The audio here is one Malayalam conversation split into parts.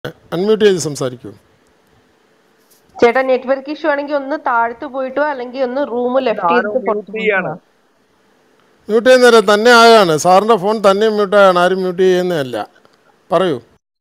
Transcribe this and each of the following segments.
അൺമ്യൂട്ട് ചെയ്ത് സംസാരിക്കൂ ചേട്ടാ നെറ്റ്വർക്ക് ഇഷ്യൂ ആണെങ്കിൽ ഒന്ന് താഴ്ത്തു പോയിട്ടോ അല്ലെങ്കിൽ ഒന്ന് റൂം ലെഫ്റ്റ് ആരോ ചെയ്തിട്ട് മ്യൂട്ട് പുറത്ത് ചെയ്യാണ് മ്യൂട്ട് ചെയ്യുന്നേരം തന്നെ ആകാണ് സാറിൻ്റെ ഫോൺ തന്നെ മ്യൂട്ട് ആകാണ് ആരും മ്യൂട്ട് ചെയ്യുന്നതല്ല പറയൂ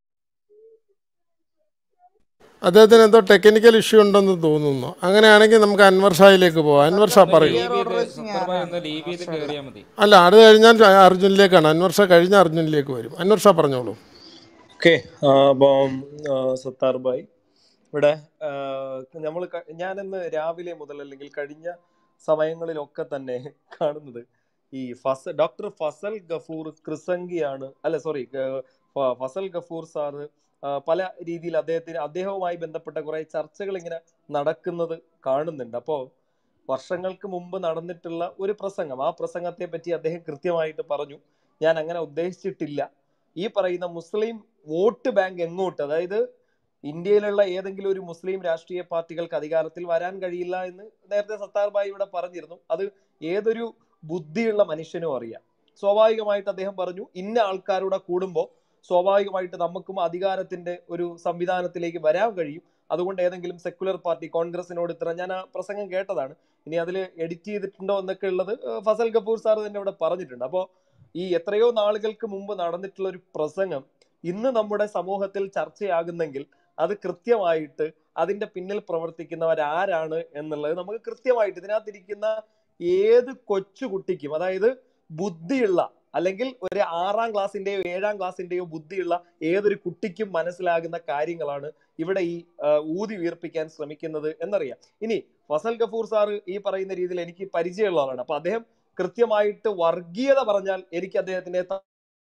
അദ്ദേഹത്തിന് എന്തോ ടെക്നിക്കൽ ഇഷ്യൂ ഉണ്ടെന്ന് തോന്നുന്നു അങ്ങനെയാണെങ്കിൽ നമുക്ക് അൻവർ ഷായിലേക്ക് പോവാം അൻവർ ഷാ പറയൂ ലീവ് ചെയ്ത് സത്തർഭായ് ഒന്ന് ലീവ് ചെയ്ത് കയറിയാൽ മതി അല്ല അത് കഴിഞ്ഞാൽ അർജുനിലേക്കാണ് അൻവർ ഷാ കഴിഞ്ഞ അർജുനിലേക്ക് വരും അൻവർ ഷാ പറഞ്ഞോളൂ ഓക്കെ അപ്പം ആ, സത്താർ ഭായ് ഇവിടെ നമ്മൾ ഞാനിന്ന് രാവിലെ മുതൽ അല്ലെങ്കിൽ കഴിഞ്ഞ സമയങ്ങളിലൊക്കെ തന്നെ കാണുന്നത് ഈ ഫസൽ ഡോക്ടർ ഫസൽ ഗഫൂർ ക്രിസംഗിയാണ് അല്ല സോറി ഫസൽ ഗഫൂർ സാറ് ആ, പല രീതിയിൽ അദ്ദേഹത്തിന് അദ്ദേഹവുമായി ബന്ധപ്പെട്ട കുറെ ചർച്ചകൾ ഇങ്ങനെ നടക്കുന്നത് കാണുന്നുണ്ട് അപ്പോ വർഷങ്ങൾക്ക് മുമ്പ് നടന്നിട്ടുള്ള ഒരു പ്രസംഗം ആ പ്രസംഗത്തെ പറ്റി അദ്ദേഹം കൃത്യമായിട്ട് പറഞ്ഞു ഞാൻ അങ്ങനെ ഉദ്ദേശിച്ചിട്ടില്ല ഈ പറയുന്ന മുസ്ലിം വോട്ട് ബാങ്ക് എങ്ങോട്ട് അതായത് ഇന്ത്യയിലുള്ള ഏതെങ്കിലും ഒരു മുസ്ലിം രാഷ്ട്രീയ പാർട്ടികൾക്ക് അധികാരത്തിൽ വരാൻ കഴിയില്ല എന്ന് നേരത്തെ സത്താർ ഭായ് ഇവിടെ പറഞ്ഞിരുന്നു അത് ഏതൊരു ബുദ്ധിയുള്ള മനുഷ്യനും അറിയാം സ്വാഭാവികമായിട്ട് അദ്ദേഹം പറഞ്ഞു ഇന്ന ആൾക്കാരുടെ കൂടുമ്പോൾ സ്വാഭാവികമായിട്ട് നമുക്കും അധികാരത്തിന്റെ ഒരു സംവിധാനത്തിലേക്ക് വരാൻ കഴിയും അതുകൊണ്ട് ഏതെങ്കിലും സെക്കുലർ പാർട്ടി കോൺഗ്രസിനോട് ഇത്ര ഞാൻ ആ പ്രസംഗം കേട്ടതാണ് ഇനി അതിൽ എഡിറ്റ് ചെയ്തിട്ടുണ്ടോ എന്നൊക്കെ ഉള്ളത് ഏഹ് ഫസൽ കപൂർ സാർ തന്നെ ഇവിടെ പറഞ്ഞിട്ടുണ്ട് അപ്പോൾ ഈ എത്രയോ നാളുകൾക്ക് മുമ്പ് നടന്നിട്ടുള്ള ഒരു പ്രസംഗം ഇന്ന് നമ്മുടെ സമൂഹത്തിൽ ചർച്ചയാകുന്നെങ്കിൽ അത് കൃത്യമായിട്ട് അതിന്റെ പിന്നിൽ പ്രവർത്തിക്കുന്നവർ ആരാണ് എന്നുള്ളത് നമുക്ക് കൃത്യമായിട്ട് ഇതിനകത്തിരിക്കുന്ന ഏത് കൊച്ചു കുട്ടിക്കും അതായത് ബുദ്ധിയുള്ള അല്ലെങ്കിൽ ഒരു ആറാം ക്ലാസ്സിന്റെയോ ഏഴാം ക്ലാസ്സിന്റെയോ ബുദ്ധിയുള്ള ഏതൊരു കുട്ടിക്കും മനസ്സിലാകുന്ന കാര്യങ്ങളാണ് ഇവിടെ ഈ ആ, ഊതി വീർപ്പിക്കാൻ ശ്രമിക്കുന്നത് എന്നറിയാം ഇനി ഫസൽ ഗഫൂർ സാറ് ഈ പറയുന്ന രീതിയിൽ എനിക്ക് പരിചയമുള്ള ആളാണ് അപ്പൊ അദ്ദേഹം കൃത്യമായിട്ട് വർഗീയത പറഞ്ഞാൽ എനിക്ക് അദ്ദേഹത്തിന്റെ ത-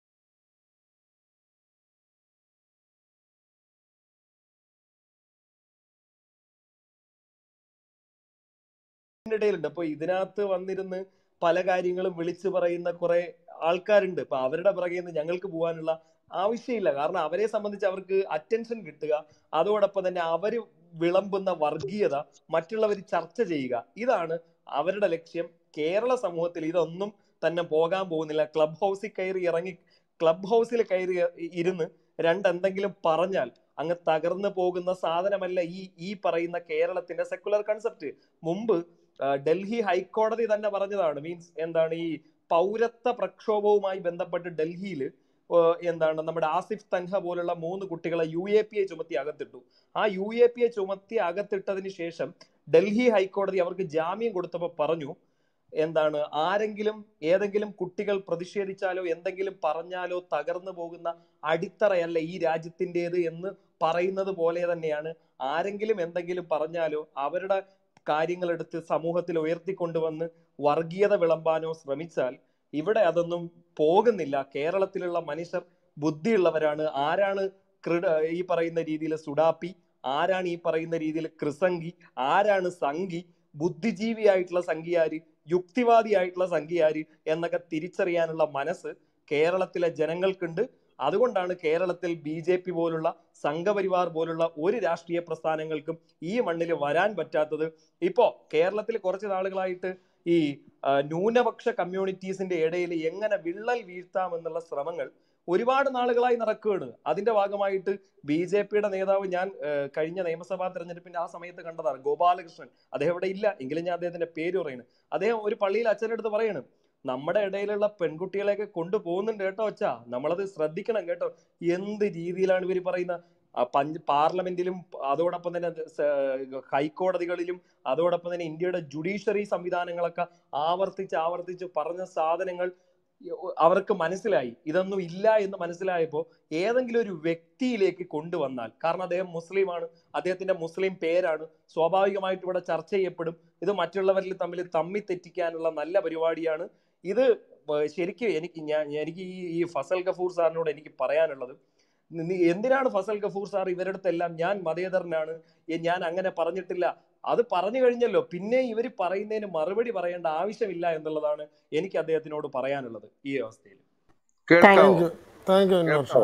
ഇടയിലുണ്ട് അപ്പൊ ഇതിനകത്ത് വന്നിരുന്ന് പല കാര്യങ്ങളും വിളിച്ചു പറയുന്ന കുറെ ആൾക്കാരുണ്ട് ഇപ്പൊ അവരുടെ പിറകെ നിന്ന് ഞങ്ങൾക്ക് പോകാനുള്ള ആവശ്യമില്ല കാരണം അവരെ സംബന്ധിച്ച് അവർക്ക് അറ്റൻഷൻ കിട്ടുക അതോടൊപ്പം തന്നെ അവര് വിളമ്പുന്ന വർഗീയത മറ്റുള്ളവർ ചർച്ച ചെയ്യുക ഇതാണ് അവരുടെ ലക്ഷ്യം കേരള സമൂഹത്തിൽ ഇതൊന്നും തന്നെ പോകാൻ പോകുന്നില്ല ക്ലബ് ഹൗസിൽ കയറി ഇറങ്ങി ക്ലബ് ഹൗസിൽ കയറി ഇരുന്ന് രണ്ടെന്തെങ്കിലും പറഞ്ഞാൽ അങ്ങ് തകർന്നു പോകുന്ന സാധനമല്ല ഈ ഈ പറയുന്ന കേരളത്തിന്റെ സെക്കുലർ കൺസെപ്റ്റ് മുമ്പ് ആ, ഡൽഹി ഹൈക്കോടതി തന്നെ പറഞ്ഞതാണ് മീൻസ് എന്താണ് ഈ പൗരത്വ പ്രക്ഷോഭവുമായി ബന്ധപ്പെട്ട് ഡൽഹിയിൽ എന്താണ് നമ്മുടെ ആസിഫ് തൻഹ പോലുള്ള മൂന്ന് കുട്ടികളെ യു എ പി എ ചുമത്തി അകത്തിട്ടു ആ യു എ പി എ ചുമത്തി അകത്തിട്ടതിന് ശേഷം ഡൽഹി ഹൈക്കോടതി അവർക്ക് ജാമ്യം കൊടുത്തപ്പോൾ പറഞ്ഞു എന്താണ് ആരെങ്കിലും ഏതെങ്കിലും കുട്ടികൾ പ്രതിഷേധിച്ചാലോ എന്തെങ്കിലും പറഞ്ഞാലോ തകർന്നു പോകുന്ന അടിത്തറയല്ല ഈ രാജ്യത്തിൻ്റെത് എന്ന് പറയുന്നത് പോലെ തന്നെയാണ് ആരെങ്കിലും എന്തെങ്കിലും പറഞ്ഞാലോ അവരുടെ കാര്യങ്ങൾ എടുത്ത് സമൂഹത്തിൽ ഉയർത്തിക്കൊണ്ടുവന്ന് വർഗീയത വിളമ്പാനോ ശ്രമിച്ചാൽ ഇവിടെ അതൊന്നും പോകുന്നില്ല കേരളത്തിലുള്ള മനുഷ്യർ ബുദ്ധിയുള്ളവരാണ് ആരാണ് ക്രിഡ ഈ പറയുന്ന രീതിയിൽ സുഡാപ്പി ആരാണ് ഈ പറയുന്ന രീതിയിൽ ക്രിസംഗി ആരാണ് സംഘി ബുദ്ധിജീവിയായിട്ടുള്ള സംഘിയാര് യുക്തിവാദിയായിട്ടുള്ള സംഘിയാര് എന്നൊക്കെ തിരിച്ചറിയാനുള്ള മനസ്സ് കേരളത്തിലെ ജനങ്ങൾക്കുണ്ട് അതുകൊണ്ടാണ് കേരളത്തിൽ ബി ജെ പി പോലുള്ള സംഘപരിവാർ പോലുള്ള ഒരു രാഷ്ട്രീയ പ്രസ്ഥാനങ്ങൾക്കും ഈ മണ്ണിൽ വരാൻ പറ്റാത്തത് ഇപ്പോ കേരളത്തിൽ കുറച്ച് നാളുകളായിട്ട് ഈ ആ, ന്യൂനപക്ഷ കമ്മ്യൂണിറ്റീസിന്റെ ഇടയിൽ എങ്ങനെ വിള്ളൽ വീഴ്ത്താം എന്നുള്ള ശ്രമങ്ങൾ ഒരുപാട് നാളുകളായി നടക്കുകയാണ് അതിന്റെ ഭാഗമായിട്ട് ബി ജെ പിയുടെ നേതാവ് ഞാൻ ആ, കഴിഞ്ഞ നിയമസഭാ തെരഞ്ഞെടുപ്പിന്റെ ആ സമയത്ത് കണ്ടതാണ് ഗോപാലകൃഷ്ണൻ അദ്ദേഹം ഇവിടെ ഇല്ല എങ്കിലും ഞാൻ അദ്ദേഹത്തിന്റെ പേര് പറയുന്നു അദ്ദേഹം ഒരു പള്ളിയിൽ അച്ഛനടുത്ത് പറയാണ് നമ്മുടെ ഇടയിലുള്ള പെൺകുട്ടികളെയൊക്കെ കൊണ്ടുപോകുന്നുണ്ട് കേട്ടോ അച്ഛാ നമ്മളത് ശ്രദ്ധിക്കണം കേട്ടോ എന്ത് രീതിയിലാണ് ഇവർ പറയുന്ന ആ, പഞ്ച് പാർലമെന്റിലും അതോടൊപ്പം തന്നെ സ- ഹൈക്കോടതികളിലും അതോടൊപ്പം തന്നെ ഇന്ത്യയുടെ ജുഡീഷ്യറി സംവിധാനങ്ങളൊക്കെ ആവർത്തിച്ച് ആവർത്തിച്ച് പറഞ്ഞ സാധനങ്ങൾ അവർക്ക് മനസ്സിലായി ഇതൊന്നും ഇല്ല എന്ന് മനസ്സിലായപ്പോൾ ഏതെങ്കിലും ഒരു വ്യക്തിയിലേക്ക് കൊണ്ടുവന്നാൽ കാരണം അദ്ദേഹം മുസ്ലിമാണ് അദ്ദേഹത്തിന്റെ മുസ്ലിം പേരാണ് സ്വാഭാവികമായിട്ട് ഇവിടെ ചർച്ച ചെയ്യപ്പെടും ഇത് മറ്റുള്ളവരിൽ തമ്മിൽ തമ്മി തെറ്റിക്കാനുള്ള നല്ല പരിപാടിയാണ് ഇത് ഏർ ശരിക്കും എനിക്ക് ഞാൻ എനിക്ക് ഈ ഈ ഫസൽ ഗഫൂർ സാറിനോട് എനിക്ക് പറയാനുള്ളത് നി- എന്തിനാണ് ഫസൽ ഗഫൂർ സാർ ഇവരുടെ അടുത്തെല്ലാം ഞാൻ മതേതരനാണ് ഏ, ഞാൻ അങ്ങനെ പറഞ്ഞിട്ടില്ല അത് പറഞ്ഞു കഴിഞ്ഞല്ലോ പിന്നെ ഇവർ പറയുന്നതിന് മറുപടി പറയേണ്ട ആവശ്യമില്ല എന്നുള്ളതാണ് എനിക്ക് അദ്ദേഹത്തിനോട് പറയാനുള്ളത് ഈ അവസ്ഥയിൽ thank thank you thank you Anwar Shah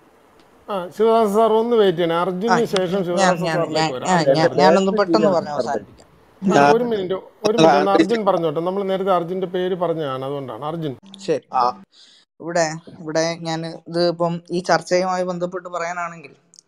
ആ ശിവദാസ് സാർ ഒന്ന് വെയിറ്റ് ചെയ്യണേ ആ അർജുനന് ശേഷം ഞാൻ ശിവദാസ് ഞാൻ സാറിലേക്ക് ഞാൻ വരാം ഞാൻ അർജുൻ ഞാൻ വരും ഞാനൊന്ന് പെട്ടെന്ന് പറഞ്ഞ് അവസാനിപ്പിക്കാം ആ ഞാൻ ഒരു മിനിറ്റ് ഒരു മിനിറ്റ് ഒന്ന് അർജുൻ പറഞ്ഞോട്ടെ നമ്മൾ നേരത്തെ അർജുന്റെ പേര് പറഞ്ഞതാണ് അതുകൊണ്ടാണ് അർജുൻ ശരി ഇവിടെ ഇവിടെ ഞാൻ ഇത് ഇപ്പം ഈ ചർച്ചയുമായി ബന്ധപ്പെട്ട് പറയാനാണെങ്കിൽ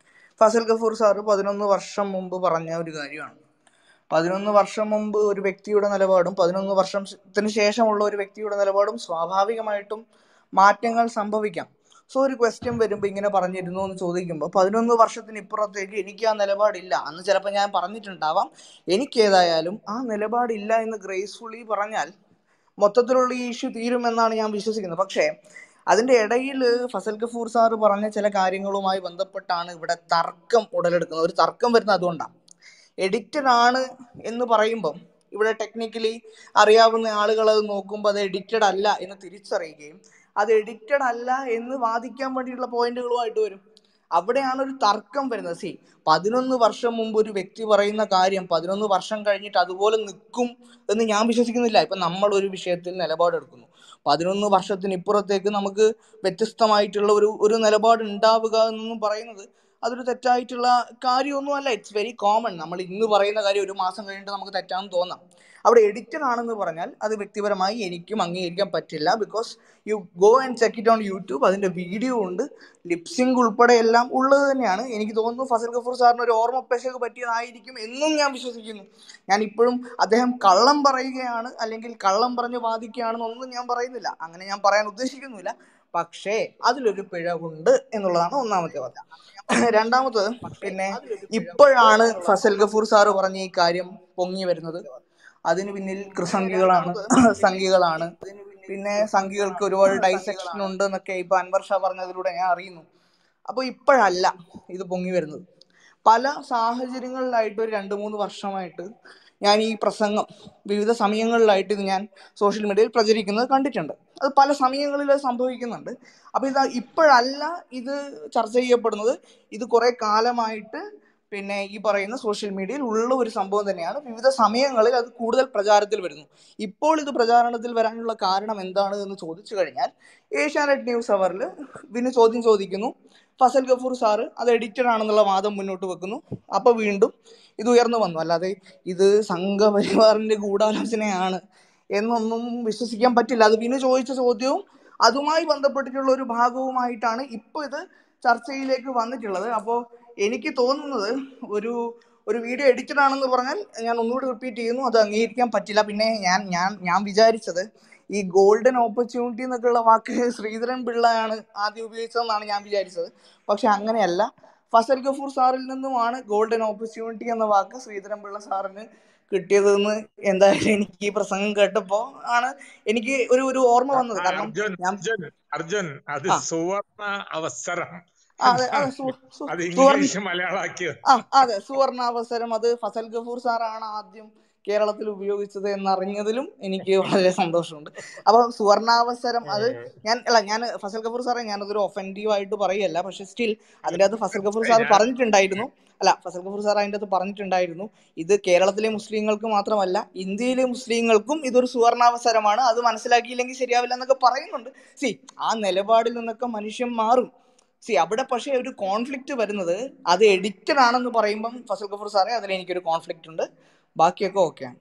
ഫസൽ ഗഫൂർ സാറ് പതിനൊന്ന് വർഷം മുമ്പ് പറഞ്ഞ ഒരു കാര്യമാണ് പതിനൊന്ന് വർഷം മുമ്പ് ഒരു വ്യക്തിയുടെ നിലപാടും പതിനൊന്ന് വർഷത്തിന് ശേഷമുള്ള ഒരു വ്യക്തിയുടെ നിലപാടും സ്വാഭാവികമായിട്ടും മാറ്റങ്ങൾ സംഭവിക്കാം സോ ഒരു ക്വസ്റ്റ്യൻ വരുമ്പോൾ ഇങ്ങനെ പറഞ്ഞിരുന്നു എന്ന് ചോദിക്കുമ്പോൾ പതിനൊന്ന് വർഷത്തിന് ഇപ്പുറത്തേക്ക് എനിക്ക് ആ നിലപാടില്ല അന്ന് ചിലപ്പോൾ ഞാൻ പറഞ്ഞിട്ടുണ്ടാവാം എനിക്ക് ഏതായാലും ആ നിലപാടില്ല എന്ന് ഗ്രേസ്ഫുള്ളി പറഞ്ഞാൽ മൊത്തത്തിലുള്ള ഈ ഇഷ്യൂ തീരുമെന്നാണ് ഞാൻ വിശ്വസിക്കുന്നത് പക്ഷേ അതിന്റെ ഇടയിൽ ഫസൽ ഗഫൂർ സാറ് പറഞ്ഞ ചില കാര്യങ്ങളുമായി ബന്ധപ്പെട്ടാണ് ഇവിടെ തർക്കം ഉടലെടുക്കുന്നത് ഒരു തർക്കം വരുന്നത് അതുകൊണ്ടാണ് എഡിറ്റഡ് ആണ് എന്ന് പറയുമ്പം ഇവിടെ ടെക്നിക്കലി അറിയാവുന്ന ആളുകൾ അത് നോക്കുമ്പോൾ അത് എഡിറ്റഡ് അല്ല എന്ന് തിരിച്ചറിയുകയും അത് എഡിറ്റഡ് അല്ല എന്ന് വാദിക്കാൻ വേണ്ടിയിട്ടുള്ള പോയിന്റുകളുമായിട്ട് വരും അവിടെയാണ് ഒരു തർക്കം വരുന്നത് സി പതിനൊന്ന് വർഷം മുമ്പ് ഒരു വ്യക്തി പറയുന്ന കാര്യം പതിനൊന്ന് വർഷം കഴിഞ്ഞിട്ട് അതുപോലെ നിൽക്കും എന്ന് ഞാൻ വിശ്വസിക്കുന്നില്ല ഇപ്പൊ നമ്മൾ ഒരു വിഷയത്തിൽ നിലപാടെടുക്കുന്നു പതിനൊന്ന് വർഷത്തിന് ഇപ്പുറത്തേക്ക് നമുക്ക് വ്യത്യസ്തമായിട്ടുള്ള ഒരു ഒരു നിലപാട് ഉണ്ടാവുക എന്നൊന്നും പറയുന്നത് അതൊരു തെറ്റായിട്ടുള്ള കാര്യമൊന്നുമല്ല ഇറ്റ്സ് വെരി കോമൺ നമ്മൾ ഇന്ന് പറയുന്ന കാര്യം ഒരു മാസം കഴിഞ്ഞിട്ട് നമുക്ക് തെറ്റാണെന്ന് തോന്നാം അവിടെ എഡിറ്റഡ് ആണെന്ന് പറഞ്ഞാൽ അത് വ്യക്തിപരമായി എനിക്കും അംഗീകരിക്കാൻ പറ്റില്ല because you go and check it on YouTube അതിന്റെ വീഡിയോ ഉണ്ട് ലിപ്സിംഗ് ഉൾപ്പെടെ എല്ലാം ഉള്ളത് തന്നെയാണ് എനിക്ക് തോന്നുന്നു ഫസൽ ഗഫൂർ സാറിന് ഒരു ഓർമ്മ പെശക് പറ്റിയതായിരിക്കും എന്നും ഞാൻ വിശ്വസിക്കുന്നു ഞാൻ ഇപ്പോഴും അദ്ദേഹം കള്ളം പറയുകയാണ് അല്ലെങ്കിൽ കള്ളം പറഞ്ഞ് വാദിക്കുകയാണെന്നൊന്നും ഞാൻ പറയുന്നില്ല അങ്ങനെ ഞാൻ പറയാൻ ഉദ്ദേശിക്കുന്നില്ല പക്ഷേ അതിലൊരു പിഴവുണ്ട് എന്നുള്ളതാണ് ഒന്നാമത്തെ വാദം രണ്ടാമത്തത് പിന്നെ ഇപ്പോഴാണ് ഫസൽ ഗഫൂർ സാറ് പറഞ്ഞ ഈ കാര്യം പൊങ്ങി വരുന്നത് അതിന് പിന്നിൽ കൃസംഖികളാണ് സംഖികളാണ് പിന്നെ സംഖികൾക്ക് ഒരുപാട് ഡൈസെക്ഷൻ ഉണ്ട് എന്നൊക്കെ ഇപ്പൊ അൻവർ ഷാ പറഞ്ഞതിലൂടെ ഞാൻ അറിയുന്നു അപ്പൊ ഇപ്പോഴല്ല ഇത് പൊങ്ങി വരുന്നത് പല സാഹചര്യങ്ങളിലായിട്ട് ഒരു രണ്ട് മൂന്ന് വർഷമായിട്ട് ഞാൻ ഈ പ്രസംഗം വിവിധ സമയങ്ങളിലായിട്ട് ഇത് ഞാൻ സോഷ്യൽ മീഡിയയിൽ പ്രചരിക്കുന്നത് കണ്ടിട്ടുണ്ട് അത് പല സമയങ്ങളിൽ അത് സംഭവിക്കുന്നുണ്ട് അപ്പൊ ഇത് ഇപ്പോഴല്ല ഇത് ചർച്ച ചെയ്യപ്പെടുന്നത് ഇത് കുറെ കാലമായിട്ട് പിന്നെ ഈ പറയുന്ന സോഷ്യൽ മീഡിയയിൽ ഉള്ള ഒരു സംഭവം തന്നെയാണ് വിവിധ സമയങ്ങളിൽ അത് കൂടുതൽ പ്രചാരത്തിൽ വരുന്നു ഇപ്പോൾ ഇത് പ്രചാരണത്തിൽ വരാനുള്ള കാരണം എന്താണ് എന്ന് ചോദിച്ചു കഴിഞ്ഞാൽ ഏഷ്യാനെറ്റ് ന്യൂസ് അവറിൽ പിന്നെ ചോദ്യം ചോദിക്കുന്നു ഫസൽ ഗഫൂർ സാറ് അത് എഡിറ്റഡ് ആണെന്നുള്ള വാദം മുന്നോട്ട് വെക്കുന്നു അപ്പൊ വീണ്ടും ഇത് ഉയർന്നു വന്നു അല്ലാതെ ഇത് സംഘപരിവാറിന്റെ ഗൂഢാലോചനയാണ് എന്നൊന്നും വിശ്വസിക്കാൻ പറ്റില്ല അത് വിനു ചോദിച്ച ചോദ്യവും അതുമായി ബന്ധപ്പെട്ടിട്ടുള്ള ഒരു ഭാഗവുമായിട്ടാണ് ഇപ്പൊ ഇത് ചർച്ചയിലേക്ക് വന്നിട്ടുള്ളത് അപ്പോൾ എനിക്ക് തോന്നുന്നത് ഒരു ഒരു വീഡിയോ എഡിറ്റഡ് ആണെന്ന് പറഞ്ഞാൽ ഞാൻ ഒന്നുകൂടി റിപ്പീറ്റ് ചെയ്യുന്നു അത് അംഗീകരിക്കാൻ പറ്റില്ല പിന്നെ ഞാൻ ഞാൻ ഞാൻ വിചാരിച്ചത് ഈ ഗോൾഡൻ ഓപ്പർച്യൂണിറ്റി എന്നൊക്കെയുള്ള വാക്ക് ശ്രീധരൻ പിള്ളയാണ് ആദ്യം ഉപയോഗിച്ചതെന്നാണ് ഞാൻ വിചാരിച്ചത് പക്ഷെ അങ്ങനെയല്ല ഫസൽ ഗഫൂർ സാറിൽ നിന്നുമാണ് ഗോൾഡൻ ഓപ്പർച്യൂണിറ്റി എന്ന വാക്ക് ശ്രീധരൻ പിള്ള സാറിന് കിട്ടിയതെന്ന് എന്തായാലും എനിക്ക് ഈ പ്രസംഗം കേട്ടപ്പോ ആണ് എനിക്ക് ഒരു ഒരു ഓർമ്മ വന്നത് കാരണം അർജുൻ ഞാൻ അർജുൻ അർജുൻ അത് ആ. സുവർണ അവസരം ആ, അതെ അതെ സു- സു- അത് സുവർണ ഇംഗ്ലീഷ് മലയാളാക്കിയത് ആ അതെ സുവർണാവസരം അത് ഫസൽ ഗഫൂർ സാറാണ് ആദ്യം കേരളത്തിൽ ഉപയോഗിച്ചത് എന്നറിഞ്ഞതിലും എനിക്ക് വളരെ സന്തോഷമുണ്ട് അപ്പൊ സുവർണാവസരം അത് ഞാൻ അല്ല ഞാൻ ഫസൽ ഗഫൂർ സാറെ ഞാനതൊരു ഒഫൻഡീവ് ആയിട്ട് പറയല്ല പക്ഷെ സ്റ്റിൽ അതിൻ്റെ അകത്ത് ഫസൽ ഗഫൂർ സാർ പറഞ്ഞിട്ടുണ്ടായിരുന്നു അല്ല ഫസൽ ഗഫൂർ സാർ അതിൻ്റെ അകത്ത് പറഞ്ഞിട്ടുണ്ടായിരുന്നു ഇത് കേരളത്തിലെ മുസ്ലിങ്ങൾക്ക് മാത്രമല്ല ഇന്ത്യയിലെ മുസ്ലിങ്ങൾക്കും ഇതൊരു സുവർണാവസരമാണ് അത് മനസ്സിലാക്കിയില്ലെങ്കിൽ ശരിയാവില്ല എന്നൊക്കെ പറയുന്നുണ്ട് സി ആ നിലപാടിൽ നിന്നൊക്കെ മനുഷ്യൻ മാറും സി അവിടെ പക്ഷേ ഒരു കോൺഫ്ലിക്റ്റ് വരുന്നത് അത് എഡിറ്റഡ് ആണെന്ന് പറയുമ്പം ഫസൽ ഗഫൂർ സാറേ അതിൽ എനിക്കൊരു കോൺഫ്ലിക്റ്റ് ഉണ്ട് ബാക്കിയൊക്കെ ഓക്കെയാണ്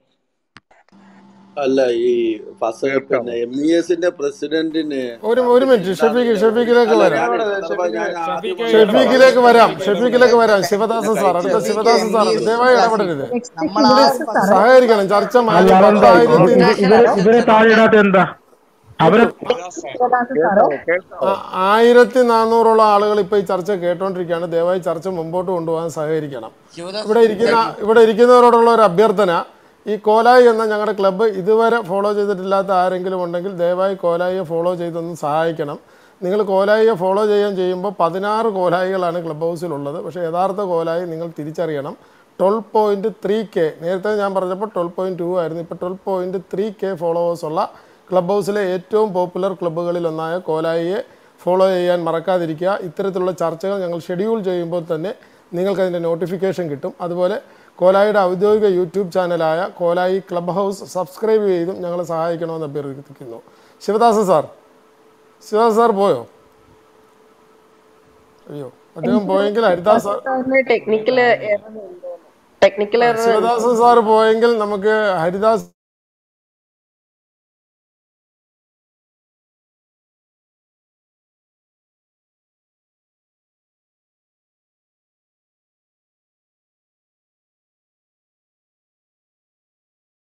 അല്ല ഈ ഫസൽ പിന്നെ എം ഇ എസിന്റെ പ്രസിഡന്റിന് ഒരു ഒരു മിനിറ്റ് ഷെഫീഖ് ഷെഫീഖിലേക്ക് അല്ല വരാം ഞാൻ സന്ദർഭം ഞാൻ ആദ്യം ഷെഫീഖിലേക്ക് വരാം ഷെഫീഖിലേക്ക് വരാം ശിവദാസൻ സാർ അടുത്ത ശിവദാസൻ സാർ ദയവായി ഇടപെടരുത് നമ്മൾ ആ ഒരു ഫസൽ സഹകരിക്കണം ചർച്ച അല്ല മാറ്റി അതെന്താ പത്തായിരത്തി ഇവ- ഇവരെ ഇവരെ താഴെയിടാത്ത എന്താ അവരെ ആ- ആയിരത്തി നാനൂറോളം ആളുകൾ ഇപ്പൊ ഈ ചർച്ച കേട്ടോണ്ടിരിക്കുകയാണ് ദയവായി ചർച്ച മുമ്പോട്ട് കൊണ്ടുപോകാൻ സഹകരിക്കണം ഇവിടെ ഇരിക്കുന്ന ഇവിടെ ഇരിക്കുന്നവരോടുള്ള ഒരു അഭ്യർത്ഥന ഈ കോലായി എന്ന ഞങ്ങളുടെ ക്ലബ്ബ് ഇതുവരെ ഫോളോ ചെയ്തിട്ടില്ലാത്ത ആരെങ്കിലും ഉണ്ടെങ്കിൽ ദയവായി കോലായിയെ ഫോളോ ചെയ്തൊന്ന് സഹായിക്കണം നിങ്ങൾ കോലായിയെ ഫോളോ ചെയ്യാൻ ചെയ്യുമ്പോൾ പതിനാറ് കോലായികളാണ് ക്ലബ് ഹൗസിലുള്ളത് പക്ഷേ യഥാർത്ഥ കോലായി നിങ്ങൾ തിരിച്ചറിയണം ട്വൽവ് പോയിൻറ്റ് ത്രീ കെ നേരത്തെ ഞാൻ പറഞ്ഞപ്പോൾ ട്വൽവ് പോയിൻറ്റ് ടു ആയിരുന്നു ഇപ്പോൾ twelve point three K followers ഉള്ള ക്ലബ് ഹൗസിലെ ഏറ്റവും പോപ്പുലർ ക്ലബ്ബുകളിൽ ഒന്നായ കോലായിയെ ഫോളോ ചെയ്യാൻ മറക്കാതിരിക്കുക ഇത്തരത്തിലുള്ള ചർച്ചകൾ ഞങ്ങൾ ഷെഡ്യൂൾ ചെയ്യുമ്പോൾ തന്നെ നിങ്ങൾക്കതിൻ്റെ നോട്ടിഫിക്കേഷൻ കിട്ടും അതുപോലെ കോലായിയുടെ ഔദ്യോഗിക യൂട്യൂബ് ചാനലായ കോലായി ക്ലബ് ഹൗസ് സബ്സ്ക്രൈബ് ചെയ്തും ഞങ്ങളെ സഹായിക്കണമെന്ന് അഭ്യർത്ഥിക്കുന്നു ശിവദാസൻ സാർ ശിവദാസ് സാർ പോയോ അയ്യോ അദ്ദേഹം പോയെങ്കിൽ Haridas sir technical technical Sivadasan sir പോയെങ്കിൽ നമുക്ക് ഹരിദാസ്